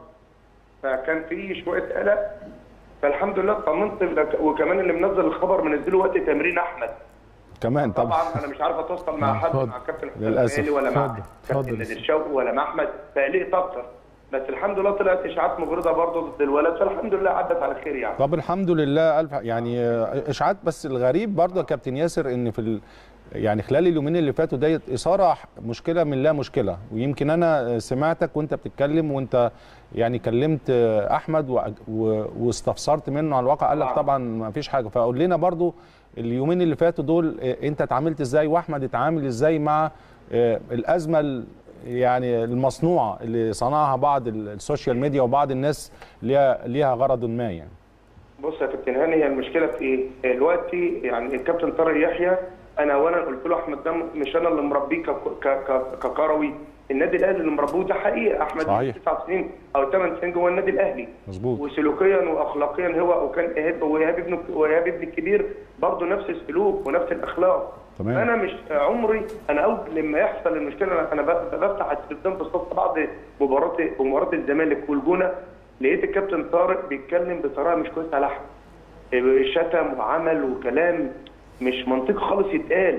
فكان في شويه قلق فالحمد لله اطمنت لك- وكمان اللي منزل الخبر منزله وقت تمرين احمد كمان طبعا طبعا انا مش عارف اتواصل مع حد اتفضل. مع كابتن حسام للأسف. الهلالي ولا مع اتفضل. كابتن اتفضل. نادر شوقي ولا مع احمد فقلقت اكتر بس الحمد لله طلعت اشاعات مغرضه برضه ضد الولد فالحمد لله عدت على خير يعني طب الحمد لله الف يعني آه، اشاعات بس الغريب برضو يا كابتن ياسر ان في ال... يعني خلال اليومين اللي فاتوا ديت اثاره ح- مشكله من لا مشكله ويمكن انا سمعتك وانت بتتكلم وانت يعني كلمت آه، احمد و... و... واستفسرت منه على الواقع قال لك طبعاً. طبعا ما فيش حاجه فقول لنا برضو اليومين اللي فاتوا دول آه، انت اتعاملت ازاي واحمد اتعامل ازاي مع آه، الازمه ال- يعني المصنوعه اللي صنعها بعض ال- السوشيال ميديا وبعض الناس ليها ليها غرض ما يعني بص يا كابتن هاني هي المشكله في ايه؟ دلوقتي يعني الكابتن طارق يحيى انا اولا قلت له احمد ده مش انا اللي مربيه ك- ك- ك- ككروي النادي الاهلي اللي مربوه ده حقيقه احمد صحيح. تسع سنين او ثمان سنين جوه النادي الاهلي مظبوط وسلوكيا واخلاقيا هو وكان ايهاب وايهاب ابنه وايهاب ابني الكبير برضه نفس السلوك ونفس الاخلاق تمام. انا مش عمري انا اول لما يحصل المشكله انا ب- بفتح التلفزيون بالصدفه بعد مباراه مباراه الزمالك والجونه لقيت الكابتن طارق بيتكلم بطريقه مش كويسه على احمد شتم وعمل وكلام مش منطقي خالص يتقال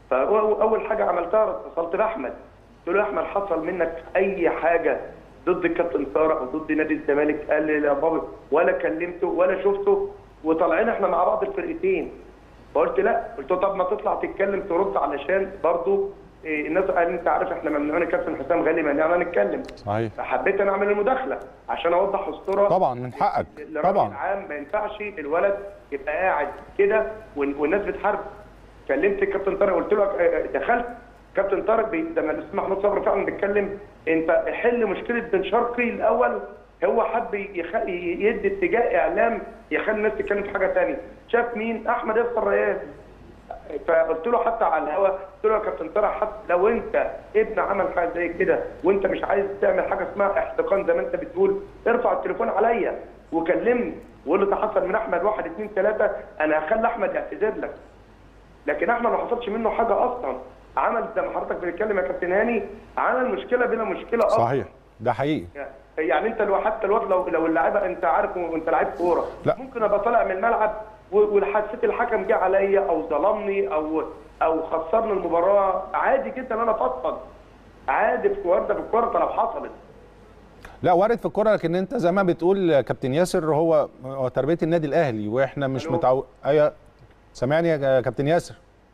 فاول حاجه عملتها اتصلت باحمد قلت له يا احمد حصل منك اي حاجه ضد الكابتن طارق او ضد نادي الزمالك قال لي يا بابا ولا كلمته ولا شفته وطالعين احنا مع بعض الفرقتين فقلت لا قلت له طب ما تطلع تتكلم ترد علشان برضو إيه، الناس قال انت عارف احنا ممنوعين الكابتن حسام غالي منعنا نتكلم صحيح فحبيت انا اعمل المداخله عشان اوضح الصوره طبعا من حقك للراي طبعا العام ما ينفعش الولد يبقى قاعد كده وال- والناس بتحارب كلمت الكابتن طارق قلت له آه، دخلت كابتن طارق بي- لما الاستاذ محمود صبري فعلا بيتكلم انت حل مشكله بن شرقي الاول هو حب يخ... يدي اتجاه اعلام يخلي الناس تتكلم في حاجه ثانيه شاف مين احمد ياسر ريان فقلت له حتى على الهوا قلت له يا كابتن طارق حتى لو انت ابن عمل حاجه زي كده وانت مش عايز تعمل حاجه اسمها احتقان زي ما انت بتقول ارفع التليفون عليا وكلمني وقول له ده حصل من احمد واحد اثنين ثلاثه انا هخلي احمد يعتذر لك لكن احمد ما حصلش منه حاجه اصلا عمل زي ما حضرتك بتتكلم يا كابتن هاني عمل مشكله بلا مشكله اصلا صحيح ده حقيقي يعني انت لو حتى الوقت لو لو اللاعيبه انت عارف وانت لعيب كوره لا. ممكن ابقى طالع من الملعب و- وحسيت الحكم جه عليا او ظلمني او او خسرني المباراه عادي جدا انا افضفض عادي في كوره ده في الكوره لو حصلت لا وارد في الكوره لكن انت زي ما بتقول كابتن ياسر هو هو تربيه النادي الاهلي واحنا مش ألو. متعود ايوه سامعني يا كابتن ياسر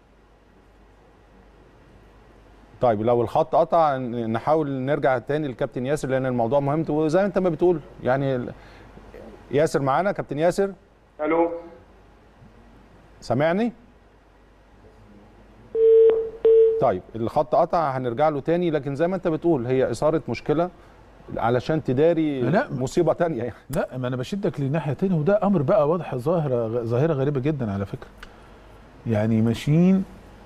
طيب لو الخط قطع ن- نحاول نرجع تاني للكابتن ياسر لان الموضوع مهم وزي ما انت ما بتقول يعني ال- ياسر معانا كابتن ياسر الو سامعني طيب الخط قطع هنرجع له تاني لكن زي ما انت بتقول هي اثاره مشكله علشان تداري لا. مصيبه تانية يعني لا ما انا بشدك لناحيه تانية وده امر بقى واضح ظاهره ظاهره غريبه جدا على فكره يعني ماشيين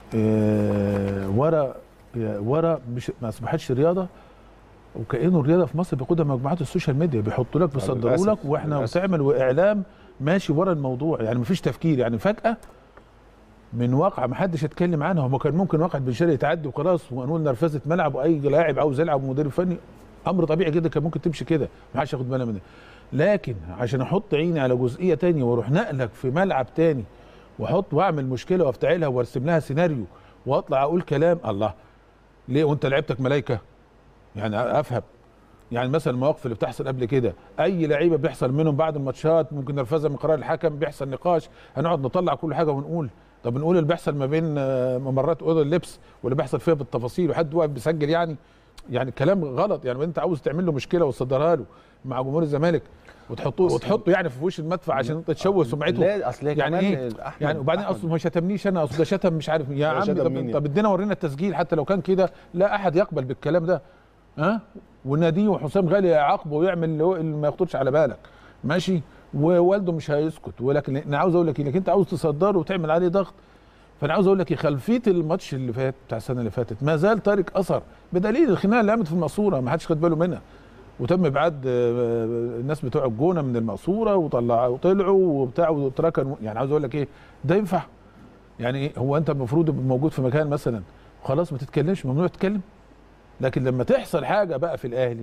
آه ورا ورا مش ما اصبحتش رياضه وكانه الرياضه في مصر بياخدها مجموعات السوشيال ميديا بيحطوا لك بيصدروا للأسف، لك واحنا للأسف. وتعمل واعلام ماشي ورا الموضوع يعني مفيش تفكير يعني فجاه من واقع ما حدش اتكلم عنها هو كان ممكن واقع بن شرقي يتعدي وخلاص ونقول نرفزه ملعب واي لاعب عاوز يلعب ومدير فني امر طبيعي جدا كان ممكن تمشي كده ما حدش ياخد باله منها لكن عشان احط عيني على جزئيه تانية واروح نقلك في ملعب تاني واحط واعمل مشكله وافتعلها وارسم لها سيناريو واطلع اقول كلام الله ليه وانت لعبتك ملايكه يعني افهم يعني مثلا المواقف اللي بتحصل قبل كده اي لعيبه بيحصل منهم بعد الماتشات ممكن نرفزها من قرار الحكم بيحصل نقاش هنقعد نطلع كل حاجه ونقول طب نقول اللي بيحصل ما بين آه، ممرات اوضه اللبس واللي بيحصل فيها بالتفاصيل وحد واقف بيسجل يعني يعني كلام غلط يعني انت عاوز تعمل له مشكله وتصدرها له مع جمهور الزمالك وتحطه وتحطه يعني في وش المدفع عشان انت تشوه سمعته لا اصل هي يعني كمان ايه أحمد- يعني وبعدين أحمد. اصلا ما شتمنيش انا اصل ده شتم مش عارف مين. يا هو عم شتم طب, مين طب ادينا ورينا التسجيل حتى لو كان كده لا احد يقبل بالكلام ده ها وناديه وحسام غالي يعاقبه ويعمل اللي هو- اللي ما يخطرش على بالك ماشي ووالده مش هيسكت ولكن انا عاوز اقول لك انك انت عاوز تصدره وتعمل عليه ضغط فانا عاوز اقول لك إيه، خلفيه الماتش اللي فات بتاع السنه اللي فاتت ما زال تارك اثر بدليل الخناقه اللي قامت في المقصوره ما حدش خد باله منها وتم ابعاد آه، الناس بتوع الجونه من المقصوره وطلعوا وطلعوا وبتاع وتركنوا يعني عاوز اقول لك ايه ده ينفع يعني إيه هو انت المفروض تبقى موجود في مكان مثلا خلاص ما تتكلمش ممنوع تتكلم لكن لما تحصل حاجه بقى في الاهلي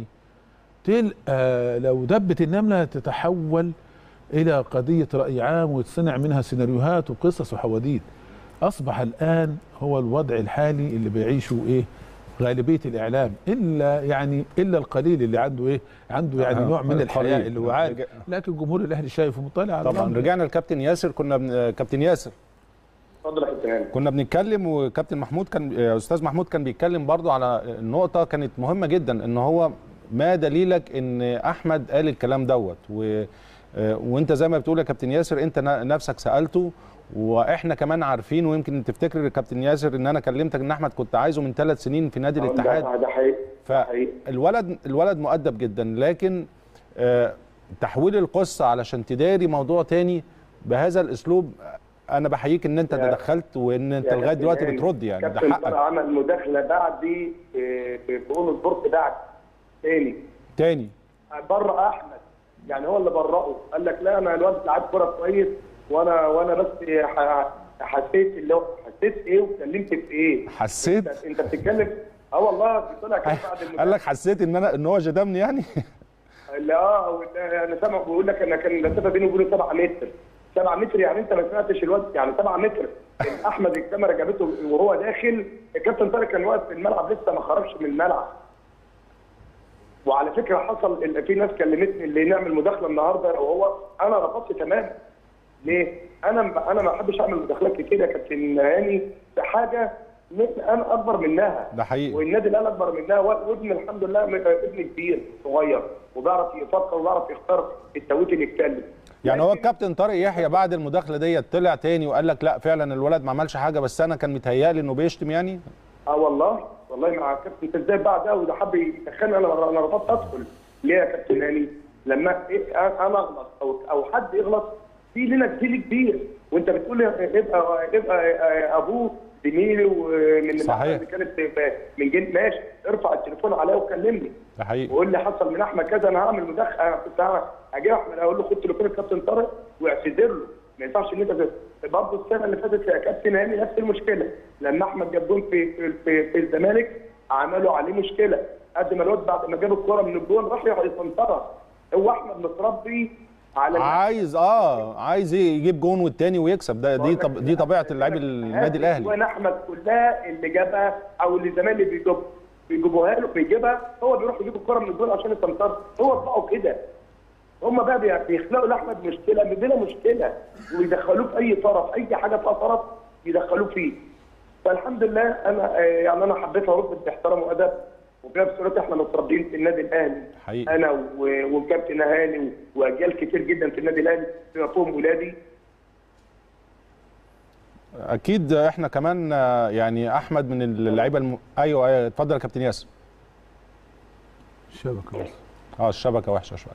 تلقى لو دبت النمله تتحول الى قضيه راي عام وتصنع منها سيناريوهات وقصص وحواديت اصبح الان هو الوضع الحالي اللي بيعيشه ايه غالبيه الاعلام الا يعني الا القليل اللي عنده ايه عنده يعني آه، نوع من القليل. الحياء اللي هو عارف رجع- لكن جمهور الاهلي شايف ومطلع على طبعا الأمر. رجعنا لكابتن ياسر كنا بن... كابتن ياسر اتفضل يا كابتن هاني كنا بنتكلم وكابتن محمود كان آه، استاذ محمود كان بيتكلم برضو على النقطه كانت مهمه جدا ان هو ما دليلك ان احمد قال الكلام دوت و... آه، وانت زي ما بتقول يا كابتن ياسر انت ن- نفسك سالته واحنا كمان عارفين ويمكن تفتكر يا كابتن ياسر ان انا كلمتك ان احمد كنت عايزه من ثلاث سنين في نادي الاتحاد ده ده حقيقي ده حقيقي فالولد الولد مؤدب جدا لكن آه، تحويل القصه علشان تداري موضوع تاني بهذا الاسلوب انا بحييك ان انت يا- تدخلت وان انت يا لغايه كابتن دلوقتي هاني، بترد يعني ده كابتن طارق حقك عمل مداخله بعد دي في في اون سبورت بعد تاني تاني بره احمد يعني هو اللي برأه قال لك لا انا الواد لعيب كوره كويس وانا وانا بس ح- حسيت اللي هو حسيت ايه واتكلمت في ايه حسيت انت, انت بتتكلم اه والله طلع كده بعد المداخله قال لك حسيت ان انا ان هو شتمني يعني اللي اه واللي انا سامع بيقول لك انا كان المسافه بيني وبينه 7 متر 7 متر يعني انت ما سمعتش الوقت يعني 7 متر احمد الكاميرا جابته وهو داخل الكابتن طارق كان واقف في الملعب لسه ما خرجش من الملعب وعلى فكره حصل ان في ناس كلمتني اللي نعمل مداخله النهارده وهو انا رفضت تماما ليه؟ انا انا ما بحبش اعمل مداخلات كتير يا كابتن هاني في حاجه انا اكبر منها ده حقيقي والنادي الاهلي اكبر منها وابن الحمد لله ابن كبير صغير وبيعرف يفكر وبيعرف يختار التوقيت اللي يتكلم يعني هو الكابتن طارق يحيى بعد المداخله ديت طلع تاني وقال لك لا فعلا الولد ما عملش حاجه بس انا كان متهيألي انه بيشتم يعني اه والله والله مع كابتن انت ازاي بعدها وده حب يدخلني انا انا رفضت ادخل ليه يا كابتن هاني لما إيه انا اغلط او او حد يغلط في لنا جيل كبير وانت بتقول يبقى يبقى ابوه زميلي ومن صحيح. اللي كانت من جيل ماشي ارفع التليفون عليا وكلمني ده حقيقي وقول لي حصل من احمد كذا انا هعمل مداخله انا كنت هجيب احمد اقول له خد تليفون الكابتن طارق واعتذر له ما ينفعش ان انت برضه السنه اللي فاتت يا كابتن هاني نفس المشكله لما احمد جاب جون في في, في, في الزمالك عملوا عليه مشكله قد ما الواد بعد ما جاب الكوره من الجون راح يسنطرها هو احمد متربي على عايز اه عايز يجيب جون والتاني ويكسب ده دي طب دي طبيعه اللاعب النادي الاهلي وانا احمد كلها اللي جابها او اللي زمان اللي بيجيب بيجيبوها له بيجيبها هو بيروح يجيب الكره من الجون عشان يسنطرها هو طبعه كده هم بقى بيخلقوا لاحمد مشكله مدينا مشكله ويدخلوه في اي طرف اي حاجه فيها طرف يدخلوه فيه فالحمد لله انا يعني انا حبيت ارد باحترام وادب وفي نفس الوقت احنا متربيين في النادي الاهلي حقيقي. انا والكابتن هاني واجيال كتير جدا في النادي الاهلي بما فيهم ولادي اكيد احنا كمان يعني احمد من اللعيبه الم... ايوه ايوه اتفضل يا كابتن ياسر الشبكه بس اه الشبكه وحشه شويه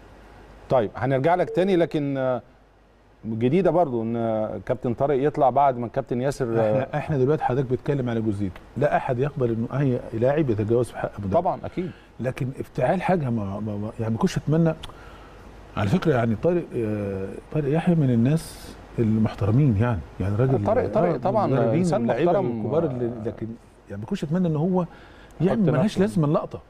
طيب هنرجع لك تاني لكن جديده برضو ان كابتن طارق يطلع بعد ما الكابتن ياسر احنا احنا دلوقتي حضرتك بتتكلم على جزئين لا احد يقبل انه اي لاعب يتجاوز في حق مدرب طبعا اكيد لكن افتعال حاجه ما, ما ما- يعني ما كنتش اتمنى على فكره يعني طارق آه، طارق يحيى من الناس المحترمين يعني يعني راجل طارق- طارق آه، طبعا مدربين إنسان ولاعيبة محترم. كبار اللي- لكن يعني ما كنتش اتمنى ان هو يعمل حط ملهاش نفسه. لازمه اللقطه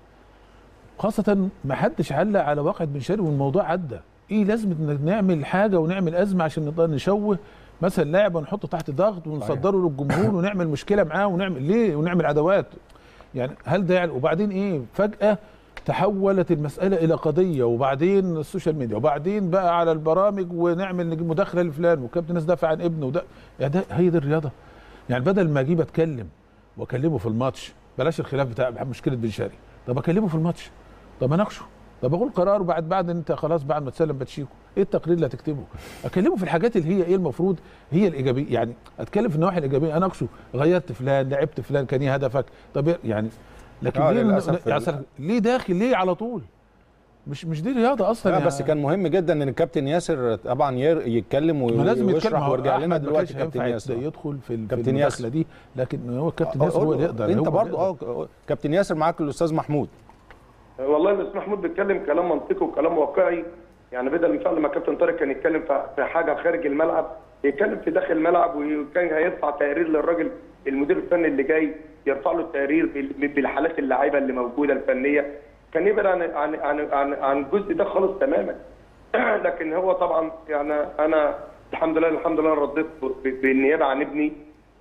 خاصه ما حدش علق على واقعة بن شرقي والموضوع عدى ايه لازمه انك نعمل حاجه ونعمل ازمه عشان نقدر نشوه مثلا لاعب ونحطه تحت ضغط ونصدره للجمهور ونعمل مشكله معاه ونعمل ليه ونعمل عداوات يعني هل ده يعني وبعدين ايه فجاه تحولت المساله الى قضيه وبعدين السوشيال ميديا وبعدين بقى على البرامج ونعمل نجيب مداخله لفلان وكابتن ناس دافع عن ابنه وده يعني ده هي دي الرياضه يعني بدل ما اجيب اتكلم واكلمه في الماتش بلاش الخلاف بتاع مشكله بن شرقي طب اكلمه في الماتش طب اناقشه طب اقول قرار وبعد بعد انت خلاص بعد ما تسلم باتشيكو ايه التقرير اللي هتكتبه اكلمه في الحاجات اللي هي ايه المفروض هي الايجابيه يعني اتكلم في النواحي الايجابيه اناقشه غيرت فلان لعبت فلان كان ايه هدفك طب يعني لكن آه، ليه للأسف يعني أصلاً ليه داخل ليه على طول مش مش دي رياضه اصلا لا يا- بس كان مهم جدا ان الكابتن ياسر طبعا ير- يتكلم ما لازم يتكلم ويشرح هو ويرجع لنا أحمد ما دلوقتي كانش كابتن ينفع ياسر يدخل في ال- في كابتن المداخله ياسر. دي لكن هو الكابتن آه، ياسر هو قول اللي له. يقدر انت هو اللي برضو يقدر. اه كابتن ياسر معاك الاستاذ محمود والله الاستاذ محمود بيتكلم كلام منطقي وكلام واقعي يعني بدل من فعل ما كابتن طارق كان يتكلم في- في حاجه خارج الملعب يتكلم في داخل الملعب وكان هيرفع تقرير للراجل المدير الفني اللي جاي يرفع له التقرير بال- بالحالات اللعيبه اللي موجوده الفنيه كان يبعد عن عن عن عن, عن الجزء ده خالص تماما لكن هو طبعا يعني انا الحمد لله الحمد لله رديت ب- بالنيابه عن ابني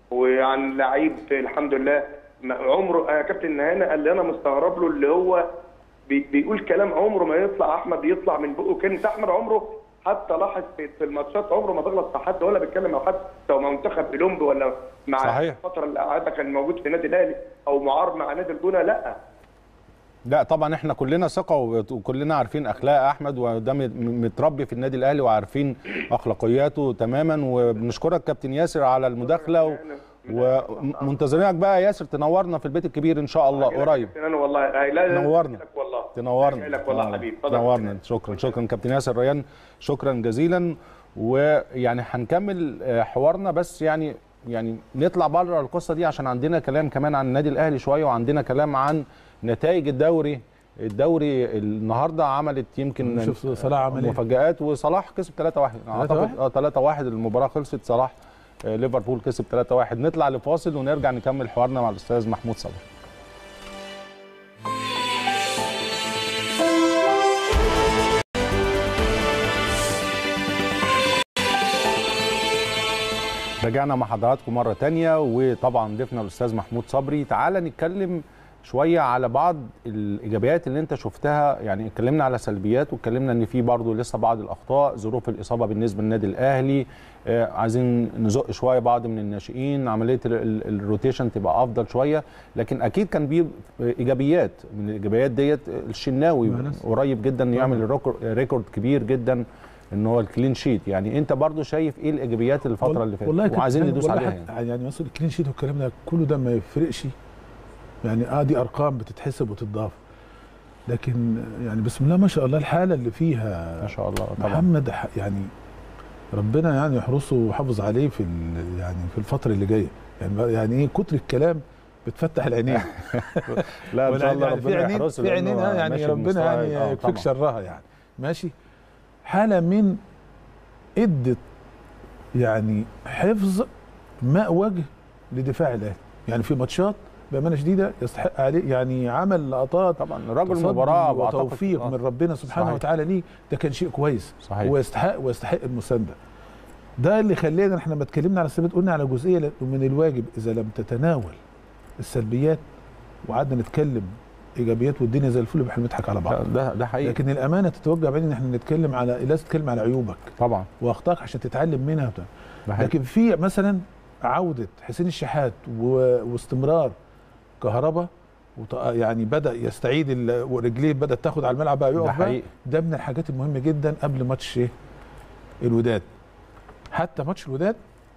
وعن لعيب الحمد لله ما- عمره آه، كابتن نهانا قال لي انا مستغرب له اللي هو بي- بيقول كلام عمره ما يطلع احمد يطلع من بقه كلمه احمد عمره حتى لاحظ في في الماتشات عمره ما بيغلط في حد ولا بيتكلم مع حد سواء مع منتخب اولمبي ولا مع صحيح. الفتره اللي قعدها كان موجود في النادي الاهلي او معار مع نادي الجونه لا لا طبعا احنا كلنا ثقه وكلنا عارفين اخلاق احمد وده م- متربي في النادي الاهلي وعارفين اخلاقياته تماما وبنشكرك كابتن ياسر على المداخله و- ومنتظرينك بقى يا ياسر تنورنا في البيت الكبير ان شاء الله قريب انا والله هاي لا لا نورنا. لك والله تنورنا هاي لك والله آه، حبيبي اتفضل. تنورنا شكرا شكرا كابتن ياسر ريان شكرا جزيلا ويعني هنكمل آه، حوارنا بس يعني يعني نطلع بره القصه دي عشان عندنا كلام كمان عن النادي الاهلي شويه وعندنا كلام عن نتائج الدوري الدوري النهارده عملت يمكن شوف صلاح عمل ايه مفاجآت وصلاح كسب 3-1 اعتقد 3-1 اه 3-1 المباراه خلصت صلاح آه، ليفربول كسب 3-1 نطلع لفاصل ونرجع نكمل حوارنا مع الاستاذ محمود صبري رجعنا مع حضراتكم مرة تانية وطبعا ضيفنا الأستاذ محمود صبري تعال نتكلم شوية على بعض الإيجابيات اللي أنت شفتها يعني اتكلمنا على سلبيات واتكلمنا إن في برضه لسه بعض الأخطاء ظروف الإصابة بالنسبة للنادي الأهلي آه عايزين نزق شوية بعض من الناشئين عملية ال- ال- الروتيشن تبقى أفضل شوية لكن أكيد كان بيه إيجابيات من الإيجابيات ديت الشناوي ما ناس- قريب جدا إنه يعمل الريكورد- ريكورد كبير جدا ان هو الكلين شيت يعني انت برضو شايف ايه الايجابيات الفتره اللي فاتت والله كنت وعايزين فاهم- ندوس والله عليها حتى- يعني. يعني مثلا الكلين شيت والكلام ده كله ده ما يفرقش يعني اه دي ارقام بتتحسب وتضاف لكن يعني بسم الله ما شاء الله الحاله اللي فيها ما شاء الله طبعا محمد ح- يعني ربنا يعني يحرسه ويحافظ عليه في ال- يعني في الفتره اللي جايه يعني يعني ايه كتر الكلام بتفتح العينين لا ان ولا شاء الله يعني في ربنا عينين يحرسه في لأنه عينين آه يعني ماشي ربنا بمستوى- يعني آه، يكفيك طبعاً. شرها يعني ماشي حاله من ادت يعني حفظ ماء وجه لدفاع الاهلي يعني في ماتشات بامانه شديده يستحق عليه يعني عمل لقطات طبعا رجل تصدي مباراه وأعتقد- وتوفيق آه، من ربنا سبحانه صحيح. وتعالى ليه ده كان شيء كويس صحيح ويستحق ويستحق المسانده ده اللي خلينا احنا لما اتكلمنا على السلبيات قلنا على جزئيه لأنه من الواجب اذا لم تتناول السلبيات وقعدنا نتكلم ايجابيات والدنيا زي الفل يبقى احنا بنضحك على بعض ده- ده ده حقيقي لكن الامانه تتوجه بعدين ان احنا نتكلم على لازم تتكلم على عيوبك طبعا واخطائك عشان تتعلم منها وبتاع. ده حقيقي لكن في مثلا عوده حسين الشحات و... واستمرار كهربا وط... يعني بدا يستعيد ال... ورجليه بدات تاخد على الملعب بقى ده يقف بقى حقيقي ده من الحاجات المهمه جدا قبل ماتش إيه؟ الوداد حتى ماتش الوداد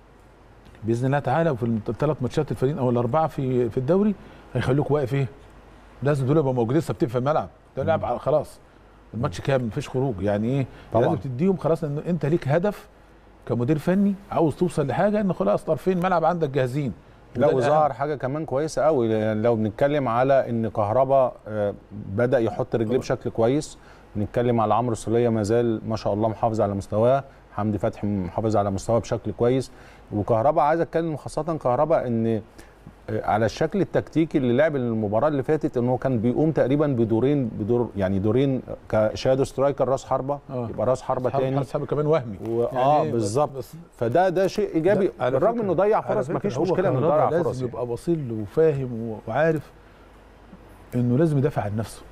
باذن الله تعالى وفي الثلاث ماتشات الفريقين او الاربعه في في الدوري هيخلوك واقف ايه لازم دول يبقى موجودين ثابتين في الملعب ده لعب على- خلاص الماتش كامل مفيش خروج يعني ايه طبعاً. لازم تديهم خلاص ان انت ليك هدف كمدير فني عاوز توصل لحاجه ان خلاص طرفين الملعب عندك جاهزين لا وده وظهر الأهم. حاجه كمان كويسه قوي يعني لو بنتكلم على ان كهربا آه، بدا يحط رجليه بشكل كويس بنتكلم على عمرو السوليه ما زال ما شاء الله محافظ على مستواه حمدي فتحي محافظ على مستواه بشكل كويس وكهربا عايز اتكلم خاصه كهربا ان آه، على الشكل التكتيكي اللي لعب المباراه اللي فاتت ان هو كان بيقوم تقريبا بدورين بدور يعني دورين كشادو سترايكر راس حربه آه. يبقى راس حربه أصحاب- تاني أصحاب كمان وهمي و... يعني اه إيه؟ بالظبط بس- فده ده شيء ايجابي لا، على بالرغم فكرة- انه ضيع على فرص فكرة مفيش هو مشكله انه كهربا ضيع فرص لازم يعني. يبقى بصير وفاهم و- وعارف انه لازم يدافع عن نفسه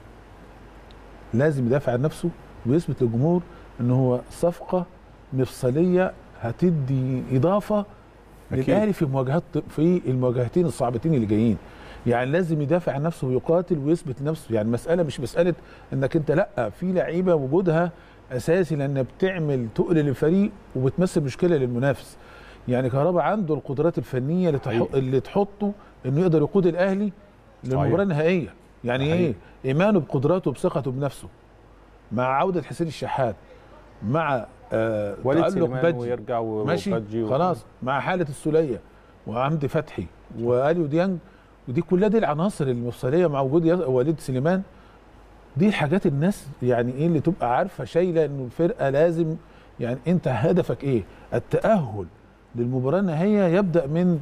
لازم يدافع عن نفسه ويثبت للجمهور ان هو صفقه مفصليه هتدي اضافه أكيد. للاهلي في مواجهات في المواجهتين الصعبتين اللي جايين يعني لازم يدافع عن نفسه ويقاتل ويثبت نفسه يعني مساله مش مساله انك انت لا في لعيبه وجودها اساسي لان بتعمل تقل للفريق وبتمثل مشكله للمنافس يعني كهربا عنده القدرات الفنيه اللي, تح... حقيقي. اللي تحطه انه يقدر يقود الاهلي للمباراه صحيح. النهائيه يعني ده ايه ايمانه بقدراته وبثقته بنفسه مع عوده حسين الشحات مع آه وليد تألق سليمان بدري ويرجع و- ماشي وبادجي و- خلاص مع حاله السوليه وعمدي فتحي واليو ديانج ودي كلها دي العناصر المفصليه مع وجود يا- وليد سليمان دي الحاجات الناس يعني ايه اللي تبقى عارفه شايله انه الفرقه لازم يعني انت هدفك ايه؟ التاهل للمباراه النهائيه يبدا من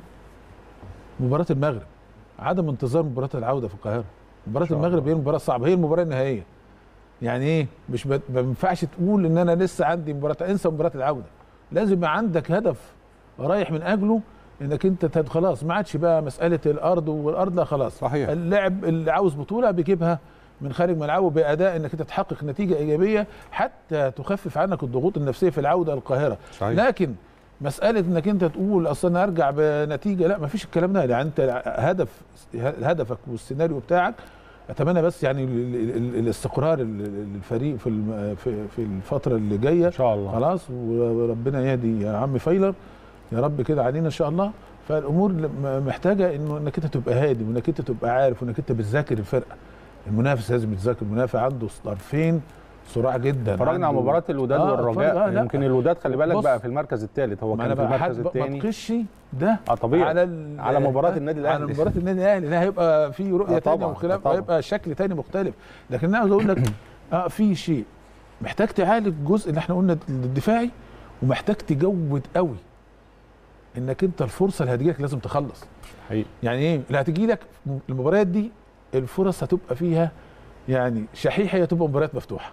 مباراه المغرب عدم انتظار مباراه العوده في القاهره مباراه شاء المغرب الله. هي المباراه الصعبه هي المباراه النهائيه يعني ايه مش بت- ما ينفعش تقول ان انا لسه عندي مباراه انسى مباراه العوده لازم يبقى عندك هدف رايح من اجله انك انت تد- خلاص ما عادش بقى مساله الارض والارض لا خلاص صحيح. اللاعب اللي عاوز بطوله بيجيبها من خارج ملعبه باداء انك انت تحقق نتيجه ايجابيه حتى تخفف عنك الضغوط النفسيه في العوده القاهره صحيح. لكن مساله انك انت تقول اصل انا ارجع بنتيجه لا ما فيش الكلام ده يعني انت هدف هدفك والسيناريو بتاعك اتمنى بس يعني ال- ال- ال- الاستقرار ال- الفريق في الم- في في الفتره اللي جايه ان شاء الله خلاص وربنا يهدي يا عم فايلر يا رب كده علينا ان شاء الله فالامور م- محتاجه انه انك انت تبقى هادي وانك انت تبقى عارف وانك انت بتذاكر الفرقه المنافس لازم يتذاكر المنافس عنده طرفين صراع جدا اتفرجنا على عنده- مباراه الوداد آه، والرجاء اتفرج- آه، لا. يمكن الوداد خلي بالك بص، بقى في المركز الثالث هو ما كان انا في بقى المركز حد- ما الثاني تقيسش ده اه طبيعي على ال- على مباراة آه، النادي على الأهلي. مباراه النادي الاهلي لا هيبقى في رؤيه آه، ثانيه طبعاً، وخلاف طبعاً. هيبقى شكل ثاني مختلف لكن انا عاوز اقول لك اه في شيء محتاج تعالج الجزء اللي احنا قلنا الدفاعي ومحتاج تجود قوي انك انت الفرصه اللي هتجيلك لازم تخلص حقيقي يعني ايه اللي هتجي لك المباريات دي الفرص هتبقى فيها يعني شحيحه هي تبقى مباريات مفتوحه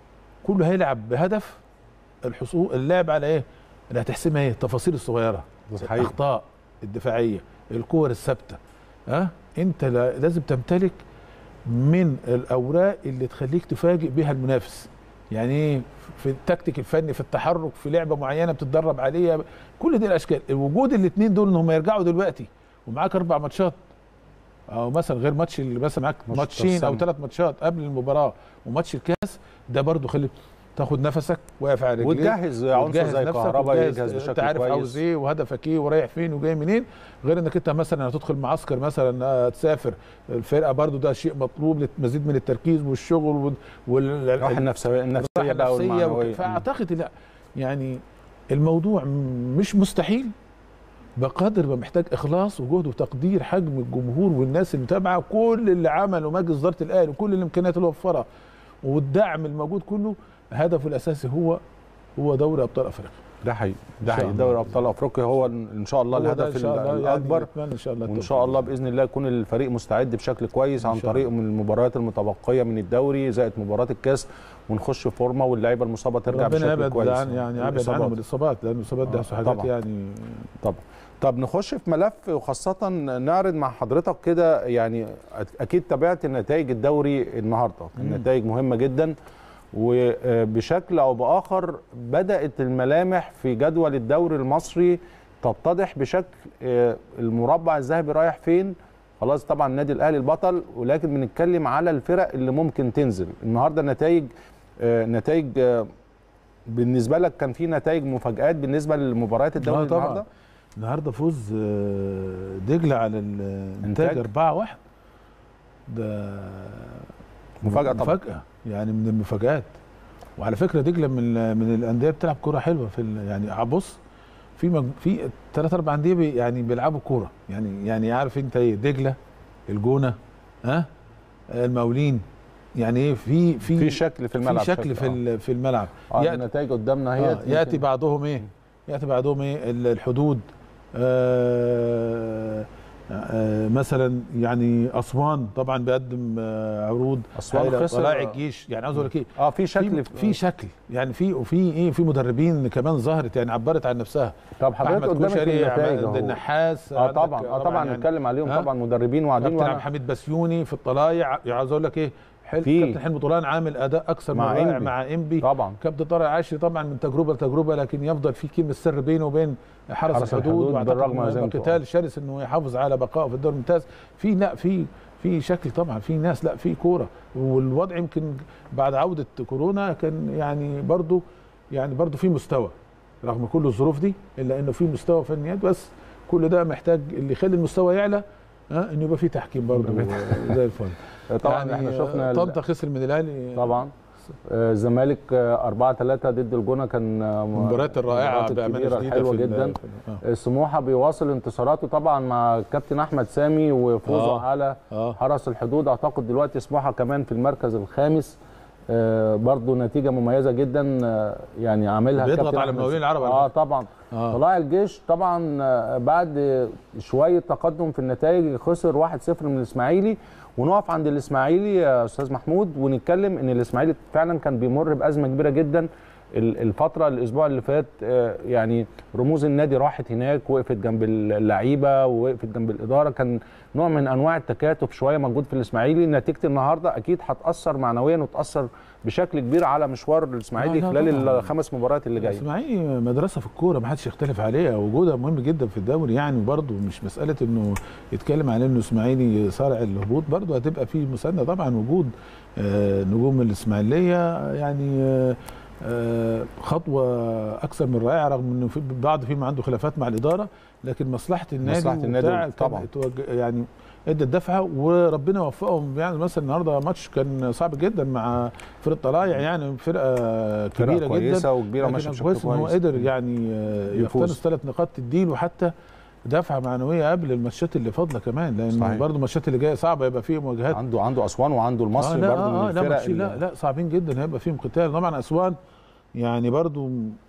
كله هيلعب بهدف الحصول اللعب على ايه اللي هتحسمها ايه التفاصيل الصغيره صحيح. الاخطاء الدفاعيه الكور الثابته ها انت لا- لازم تمتلك من الاوراق اللي تخليك تفاجئ بها المنافس يعني ايه في التكتيك الفني في التحرك في لعبه معينه بتتدرب عليها كل دي الاشكال وجود الاثنين دول ان هم يرجعوا دلوقتي ومعاك اربع ماتشات او مثلا غير ماتش اللي مثلا معاك ماتش ماتشين او السنة. ثلاث ماتشات قبل المباراه وماتش الكاس ده برضو خلي تاخد نفسك واقف على رجليك وتجهز عنصر وتجهز زي نفسك كهرباء وتجهز- يجهز انت بشكل عارف عاوز كويس ايه وهدفك ايه ورايح فين وجاي منين غير انك انت مثلا هتدخل معسكر مثلا آه، تسافر الفرقه برضو ده شيء مطلوب لمزيد من التركيز والشغل وال, وال... الراحه النفسيه النفسيه الراحه بقى النفسيه والمعنويه وك- فاعتقد لا يعني الموضوع م- مش مستحيل بقدر ما محتاج اخلاص وجهد وتقدير حجم الجمهور والناس المتابعه وكل اللي عمله مجلس اداره الاهلي وكل الامكانيات اللي وفرها والدعم الموجود كله هدفه الاساسي هو هو دوري ابطال افريقيا ده حقيقي إن ده شاء حقيقي الله. دوري ابطال افريقيا هو ان شاء الله هو ده الهدف إن شاء الله يعني الاكبر نتمنى ان شاء الله وان التوفيق. شاء الله باذن الله يكون الفريق مستعد بشكل كويس إن عن شاء طريق من المباريات المتبقيه من الدوري زائد مباراه الكاس ونخش فورمه واللعيبه المصابه ترجع ربنا بشكل يبعد كويس عن يعني يبعد الإصابات. عنهم الاصابات لان الاصابات دي آه، حاجات طبعاً. يعني طبعا طب نخش في ملف وخاصة نعرض مع حضرتك كده يعني أكيد تابعت نتائج الدوري النهاردة النتائج مهمة جدا وبشكل أو بآخر بدأت الملامح في جدول الدوري المصري تتضح بشكل آه، المربع الذهبي رايح فين خلاص طبعا النادي الأهلي البطل ولكن بنتكلم على الفرق اللي ممكن تنزل النهاردة نتائج آه، نتائج آه، بالنسبة لك كان في نتائج مفاجآت بالنسبة لمباريات الدوري آه، طبعاً. النهارده النهارده فوز آه، دجله على الانتاج إنتاج. 4 1 ده مفاجأة طبعاً. مفاجاه يعني من المفاجآت وعلى فكره دجله من من الانديه بتلعب كوره حلوه في ال- يعني بص في مج... في ثلاث اربع انديه بي يعني بيلعبوا كوره يعني يعني عارف انت ايه دجله الجونه ها المقاولين يعني ايه في في في شكل في الملعب في شكل في ال- في الملعب اه يأتي- النتائج قدامنا هي آه ياتي بعدهم ايه ياتي بعدهم ايه ال- الحدود آه آه مثلا يعني اسوان طبعا بيقدم آه عروض أسوان هايلة. خسر- طلائع الجيش يعني عاوز اقول لك ايه اه في شكل في, في شكل يعني في وفي ايه في مدربين كمان ظهرت يعني عبرت عن نفسها طب حضرتك احمد قدامك كشري النتائج عماد اهو. النحاس اه عندك طبعا اه طبعا يعني نتكلم عليهم ها؟ طبعا مدربين وقاعدين كابتن عبد وانا الحميد بسيوني في الطلايع يعني عاوز اقول لك ايه حلو في. كابتن حلمي طولان عامل اداء اكثر من مع رائع إنبي. مع انبي طبعا كابتن طارق عاشري طبعا من تجربه لتجربه لكن يفضل في كلمه سر بينه وبين حرس, حرس الحدود الحدود واعتقد بالرغم إنه زي ما هيبقى أنتوا قتال شرس انه يحافظ على بقائه في الدوري الممتاز في لا في في شكل طبعا في ناس لا في كوره والوضع يمكن بعد عوده كورونا كان يعني برضو يعني برضو في مستوى رغم كل الظروف دي الا انه في مستوى فنيات بس كل ده محتاج اللي يخلي المستوى يعلى ها انه يبقى في تحكيم برضو زي الفل طبعا يعني احنا شفنا ال- طنطا خسر من الاهلي طبعا آه، الزمالك 4 3 ضد الجونه كان آه، المباريات الرائعه المباريات بامانه الكبيرة شديده الحلوه في ال- جدا في- آه. سموحه بيواصل انتصاراته طبعا مع الكابتن احمد سامي وفوزه آه. على اه حرس الحدود اعتقد دلوقتي سموحه كمان في المركز الخامس آه برضو نتيجه مميزه جدا آه يعني عاملها بيضغط الكابتن على أحمد المقاولين سامي. العرب على اه فكرة. طبعا اه طلائع الجيش طبعا آه، بعد شويه تقدم في النتائج خسر 1-0 من الاسماعيلي ونقف عند الاسماعيلي يا استاذ محمود ونتكلم ان الاسماعيلي فعلا كان بيمر بازمه كبيره جدا ال- الفتره الاسبوع اللي فات آه، يعني رموز النادي راحت هناك وقفت جنب اللعيبه ووقفت جنب الاداره كان نوع من انواع التكاتف شويه موجود في الاسماعيلي نتيجه النهارده اكيد هتاثر معنويا وتاثر بشكل كبير على مشوار الاسماعيلي لا، لا خلال طبعاً. الخمس مباريات اللي جايه الاسماعيلي مدرسه في الكوره ما حدش يختلف عليها وجودها مهم جدا في الدوري يعني برضه مش مساله انه يتكلم على انه اسماعيلي صارع الهبوط برضه هتبقى في مسانده طبعا وجود آه، نجوم الاسماعيليه يعني آه، آه، خطوه اكثر من رائعه رغم انه في بعض فيهم عنده خلافات مع الاداره لكن مصلحه النادي مصلحة النادي وبتاع طبعاً. كان توج- يعني ادى الدفعه وربنا وفقهم يعني مثلا النهارده ماتش كان صعب جدا مع فرقه طلايع يعني فرقه كبيره فرقه جدا كويسه وكبيره لكن ماشيه بشكل كويس ان هو كويس قدر يعني آه، يفوز. يقتنص ثلاث نقاط تديله حتى دفعه معنويه قبل الماتشات اللي فاضله كمان لان صحيح. برضه الماتشات اللي جايه صعبه يبقى فيه مواجهات عنده عنده اسوان وعنده آه المصري لا برضه آه من لا الفرق ماتشين لا اللي- لا صعبين جدا هيبقى فيهم قتال طبعا اسوان يعني برضه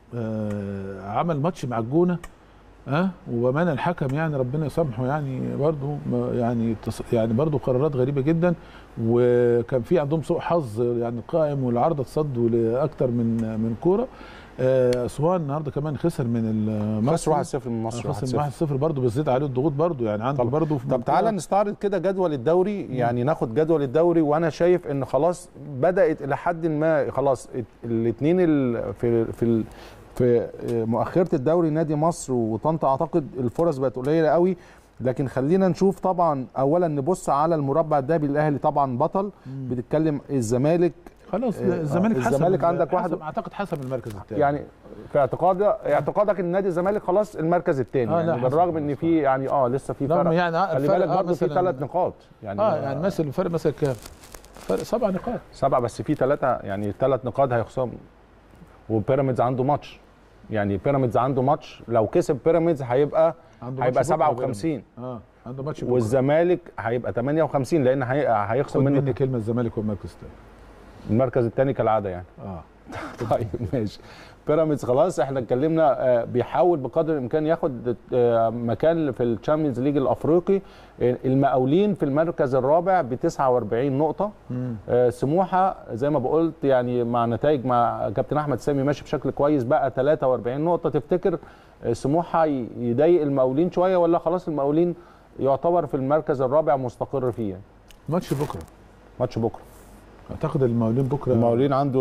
آه عمل ماتش مع الجونه ها أه؟ وبامانه الحكم يعني ربنا يسامحه يعني برضه ما- يعني تص- يعني برضه قرارات غريبه جدا وكان في عندهم سوء حظ يعني القائم والعارضه تصدوا لاكثر من من كوره آه، اسوان النهارده كمان خسر من المصري خسر 1-0 من مصر خسر 1-0 1-0 برضه بيزيد عليه الضغوط برضه يعني عنده طب- برضه في طب منطقة- تعالى نستعرض كده جدول الدوري يعني ناخد جدول الدوري وانا شايف ان خلاص بدات الى حد ما خلاص الاثنين في في ال- في مؤخره الدوري نادي مصر وطنطا اعتقد الفرص بقت قليله قوي لكن خلينا نشوف طبعا اولا نبص على المربع الذهبي الاهلي طبعا بطل بتتكلم الزمالك خلاص آه، الزمالك حسب الزمالك عندك حسب- واحد- اعتقد حسب المركز الثاني يعني في اعتقاد اعتقادك ان نادي الزمالك خلاص المركز الثاني آه، لا، يعني حسب بالرغم ان خلاص. في يعني اه لسه في رغم فرق يعني آه، خلي الفرق بالك آه برضه في مثلاً- ثلاث نقاط يعني اه يعني مثلا الفرق مثلا كام؟ فرق سبع نقاط سبعه بس في ثلاثه يعني ثلاث نقاط هيخصم وبيراميدز عنده ماتش يعني بيراميدز عنده ماتش لو كسب بيراميدز هيبقى عنده هيبقى ماتش بكرة 57 اه عنده ماتش بكرة. والزمالك هيبقى 58 لان هي- خد هيخصم مني منه كلمه الزمالك والمركز الثاني المركز الثاني كالعاده يعني اه طيب ماشي بيراميدز خلاص احنا اتكلمنا آه، بيحاول بقدر الامكان ياخد آه، مكان في الشامبيونز ليج الافريقي آه، المقاولين في المركز الرابع ب 49 نقطه آه، سموحه زي ما بقولت يعني مع نتائج مع كابتن احمد سامي ماشي بشكل كويس بقى 43 نقطه تفتكر آه، سموحه ي- يضايق المقاولين شويه ولا خلاص المقاولين يعتبر في المركز الرابع مستقر فيه يعني؟ ماتش بكره ماتش بكره اعتقد المقاولين بكره المقاولين عنده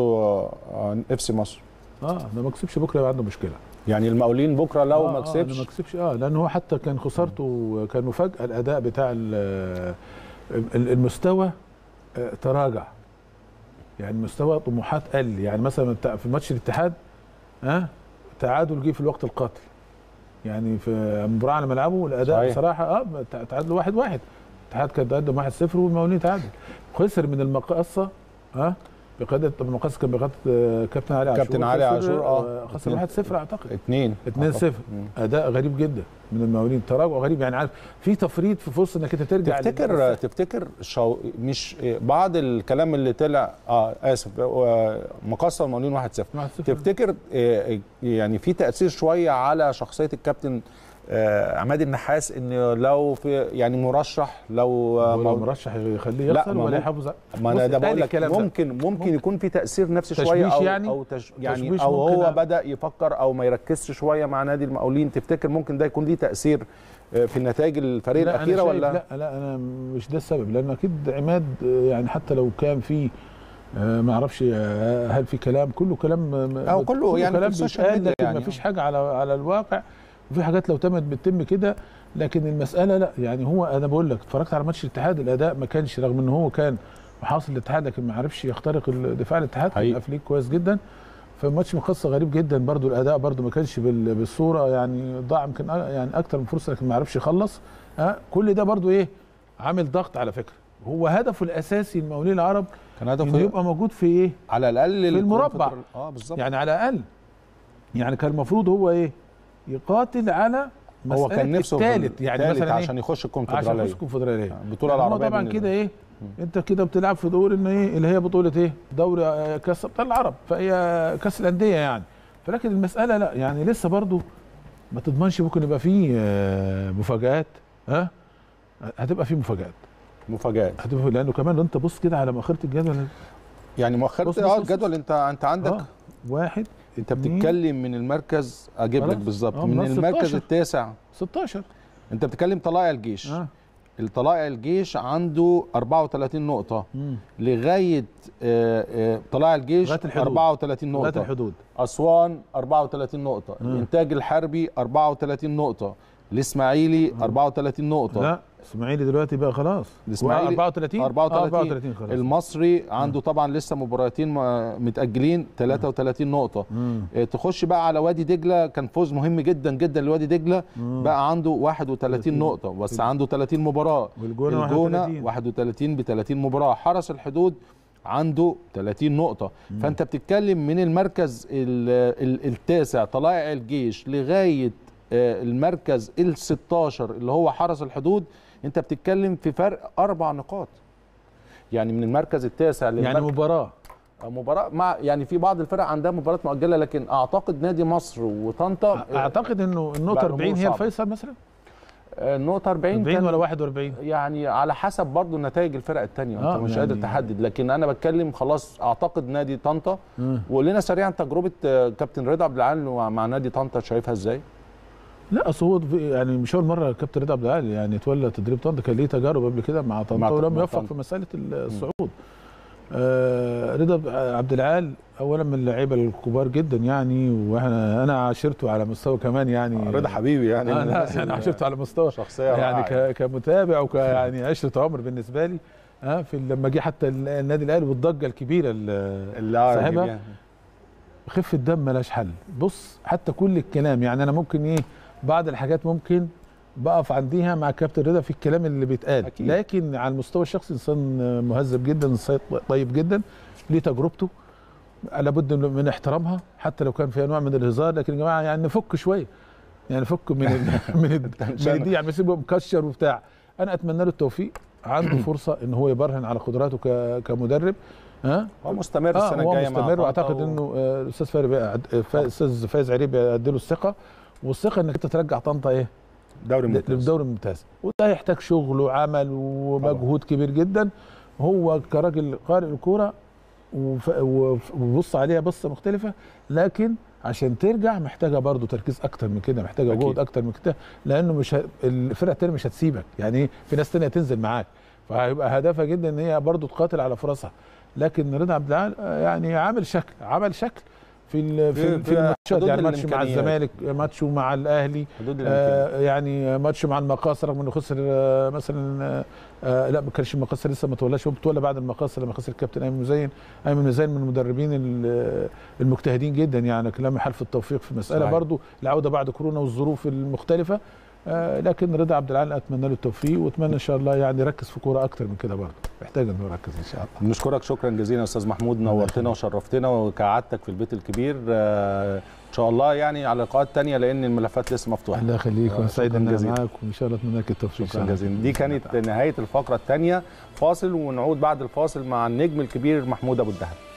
اف سي مصر اه ده ما كسبش بكره يبقى عنده مشكله يعني المقاولين بكره لو آه ما آه كسبش ما كسبش اه لان هو حتى كان خسارته كان مفاجاه الاداء بتاع ال- ال- المستوى آه، تراجع يعني مستوى طموحات قل يعني مثلا انت في ماتش الاتحاد ها آه تعادل جه في الوقت القاتل يعني في مباراه على ملعبه الاداء صحيح. بصراحه اه تع- تعادلوا واحد واحد الاتحاد كان تقدم 1-0 والمقاولين تعادل خسر من المقاصه ها آه بقياده طب المقاصه كان بقياده آه، كابتن علي عاشور كابتن علي خسر، عاشور، آه. خسر 1-0 اعتقد اتنين 2-0 اداء غريب جدا من المقاولين تراجع غريب يعني عارف في تفريط في فرصه انك انت ترجع تفتكر للمنافسة. تفتكر شو مش بعض الكلام اللي طلع اه اسف آه، مقصر المقاولين 1-0 1-0. تفتكر آه، يعني في تاثير شويه على شخصيه الكابتن آه، عماد النحاس ان لو في يعني مرشح لو آه، هو لو مو- مرشح يخليه لا، يخسر ما ولا مم- يحافظ على- ما انا بص، ده تاني بقول لك الكلام ده. ممكن ممكن ممكن. يكون في تاثير نفسي تشويش شويه او يعني؟ او تش يعني تشويش او ممكن هو آه. بدا يفكر او ما يركزش شويه مع نادي المقاولين تفتكر ممكن ده يكون ليه تاثير آه، في النتائج الفريق لا أنا الاخيره شايف ولا لا لا انا مش ده السبب لان اكيد عماد آه، يعني حتى لو كان في آه، ما اعرفش آه، هل في كلام كله كلام آه، أو كله يعني في كلام السوشيال بيتقال ميديا لكن يعني. ما فيش حاجه على على الواقع وفي حاجات لو تمت بتتم كده لكن المساله لا يعني هو انا بقول لك اتفرجت على ماتش الاتحاد الاداء ما كانش رغم ان هو كان محاصر الاتحاد لكن ما عرفش يخترق دفاع الاتحاد كان حقيقي. قافلين كويس جدا فالماتش مقصه غريب جدا برضو الاداء برضو ما كانش بال- بالصوره يعني ضاع يمكن أ- يعني اكتر من فرصه لكن ما عرفش يخلص ها كل ده برضو ايه عامل ضغط على فكره هو هدفه الاساسي المقاولين العرب كان انه هدفه يبقى موجود في ايه على الاقل في الكونفدر- المربع. اه بالظبط يعني على الاقل يعني كان المفروض هو ايه يقاتل على هو كان نفسه في الثالث يعني التالت مثلا عشان إيه؟ يخش عشان الكونفدراليه يخش الكونفدراليه البطوله يعني هو العربيه طبعا بالنسبة كده له. ايه انت كده بتلعب في دور ان ايه اللي هي بطوله ايه دوري آه، كاس ابطال العرب فهي كاس الانديه يعني فلكن المساله لا يعني لسه برضو ما تضمنش ممكن يبقى فيه آه، مفاجات ها هتبقى فيه مفاجات مفاجات هتبقى لانه كمان انت بص كده على مؤخره الجدول يعني بص- مؤخرة بص- اه بص- الجدول انت انت عندك آه، واحد انت اتنين، بتتكلم من المركز اجيب لك خلاص. بالظبط آه، من من المركز 16. التاسع 16 انت بتتكلم طلائع الجيش اه الطلائع الجيش عنده 34 نقطة مم. لغاية آه، آه، طلائع الجيش لغاية الحدود. 34 لغايه نقطة الحدود أسوان 34 نقطة مم. الإنتاج الحربي 34 نقطة الإسماعيلي 34 نقطة لا اسماعيلي دلوقتي بقى خلاص الإسماعيلي 34 34 34 خلاص المصري عنده طبعا لسه مباراتين م- متأجلين 33 نقطة مم. آه، تخش بقى على وادي دجله كان فوز مهم جدا جدا لوادي دجله مم. بقى عنده 31 نقطه بس عنده 30 مباراه والجونه الجونه 31 31 ب 30 مباراه حرس الحدود عنده 30 نقطة فأنت بتتكلم من المركز ال- ال- التاسع طلائع الجيش لغاية آه، المركز ال 16 اللي هو حرس الحدود أنت بتتكلم في فرق أربع نقاط يعني من المركز التاسع يعني للمركز مباراه مباراة مع يعني في بعض الفرق عندها مباراة مؤجلة لكن أعتقد نادي مصر وطنطا اعتقد انه النقطه بقى 40 الأمور هي صعبة. الفيصل مثلا آه، النقطه 40 40 كان ولا 41 يعني على حسب برضو نتائج الفرق الثانيه آه، انت مش يعني- قادر تحدد لكن انا بتكلم خلاص اعتقد نادي طنطا مم. وقول لنا سريعا تجربه آه، كابتن رضا عبد العال مع مع نادي طنطا شايفها ازاي؟ لا اصل هو في- يعني مش اول مره الكابتن رضا عبد العال يعني تولى تدريب طنطا كان ليه تجارب قبل كده مع مع طنطا ط- ولم مع يوفق طنطا. في مساله الصعود آه رضا عبد العال اولا من اللعيبه الكبار جدا يعني واحنا انا عاشرته على مستوى كمان يعني رضا حبيبي يعني آه من الناس لا انا اللي- عاشرته على مستوى شخصيه يعني رائعة ك- كمتابع وك يعني عشره عمر بالنسبه لي ها في لما جه حتى النادي الاهلي والضجه الكبيره اللي اللي آه صاحبها يعني. خفه دم ملهاش حل بص حتى كل الكلام يعني انا ممكن ايه بعض الحاجات ممكن بقف عنديها مع كابتن رضا في الكلام اللي بيتقال أكيد. لكن على المستوى الشخصي انسان مهذب جدا انسان طيب جدا ليه تجربته لابد من من احترامها حتى لو كان فيها نوع من الهزار لكن يا جماعه يعني نفك شويه يعني نفك من ال من ال من دي يعني بيسيبه مكشر وبتاع انا اتمنى له التوفيق عنده فرصه ان هو يبرهن على قدراته ك- كمدرب ها هو مستمر اه السنه هو الجايه مع مستمر طنطا واعتقد و- انه آه، الاستاذ فارس بقى- فا- الاستاذ فايز عريب اديله الثقه والثقه انك انت ترجع طنطا ايه دوري ممتاز للدوري الممتاز وده هيحتاج شغل وعمل ومجهود كبير جدا هو كراجل قارئ الكوره وف- وف- وبص عليها بصه مختلفه لكن عشان ترجع محتاجه برضه تركيز اكتر من كده محتاجه أكيد. جهد اكتر من كده لانه مش ه... الفرقه التانيه مش هتسيبك يعني ايه في ناس تانيه هتنزل معاك فهيبقى هدفها جدا ان هي برضه تقاتل على فرصها لكن رضا عبد العال آه، يعني عامل شكل عمل شكل في ال- في- في, في في الماتشات حدود يعني ماتش مع الإمكانيات. الزمالك ماتشه مع الاهلي حدود الامكانيات آه يعني ماتش مع المقاصة رغم انه خسر آه مثلا آه آه لا ما كانش المقاصة لسه ما تولىش هو بتولى بعد المقاصة لما خسر الكابتن ايمن مزين ايمن مزين من المدربين ال- المجتهدين جدا يعني كلام حلف التوفيق في مسألة صحيح. برضو العودة بعد كورونا والظروف المختلفة آه لكن رضا عبد العال اتمنى له التوفيق واتمنى ان شاء الله يعني يركز في كوره اكتر من كده برضه محتاج انه يركز ان شاء الله نشكرك شكرا جزيلا يا استاذ محمود نورتنا وشرفتنا وكعادتك في البيت الكبير آه، ان شاء الله يعني على لقاءات تانية لان الملفات لسه مفتوحه الله يخليك آه، وانا سعيد شكراً ان انا جزيلاً. معاك وان شاء الله اتمنى لك التوفيق شكرا جزيلا دي كانت نهايه الفقره الثانيه فاصل ونعود بعد الفاصل مع النجم الكبير محمود ابو الدهب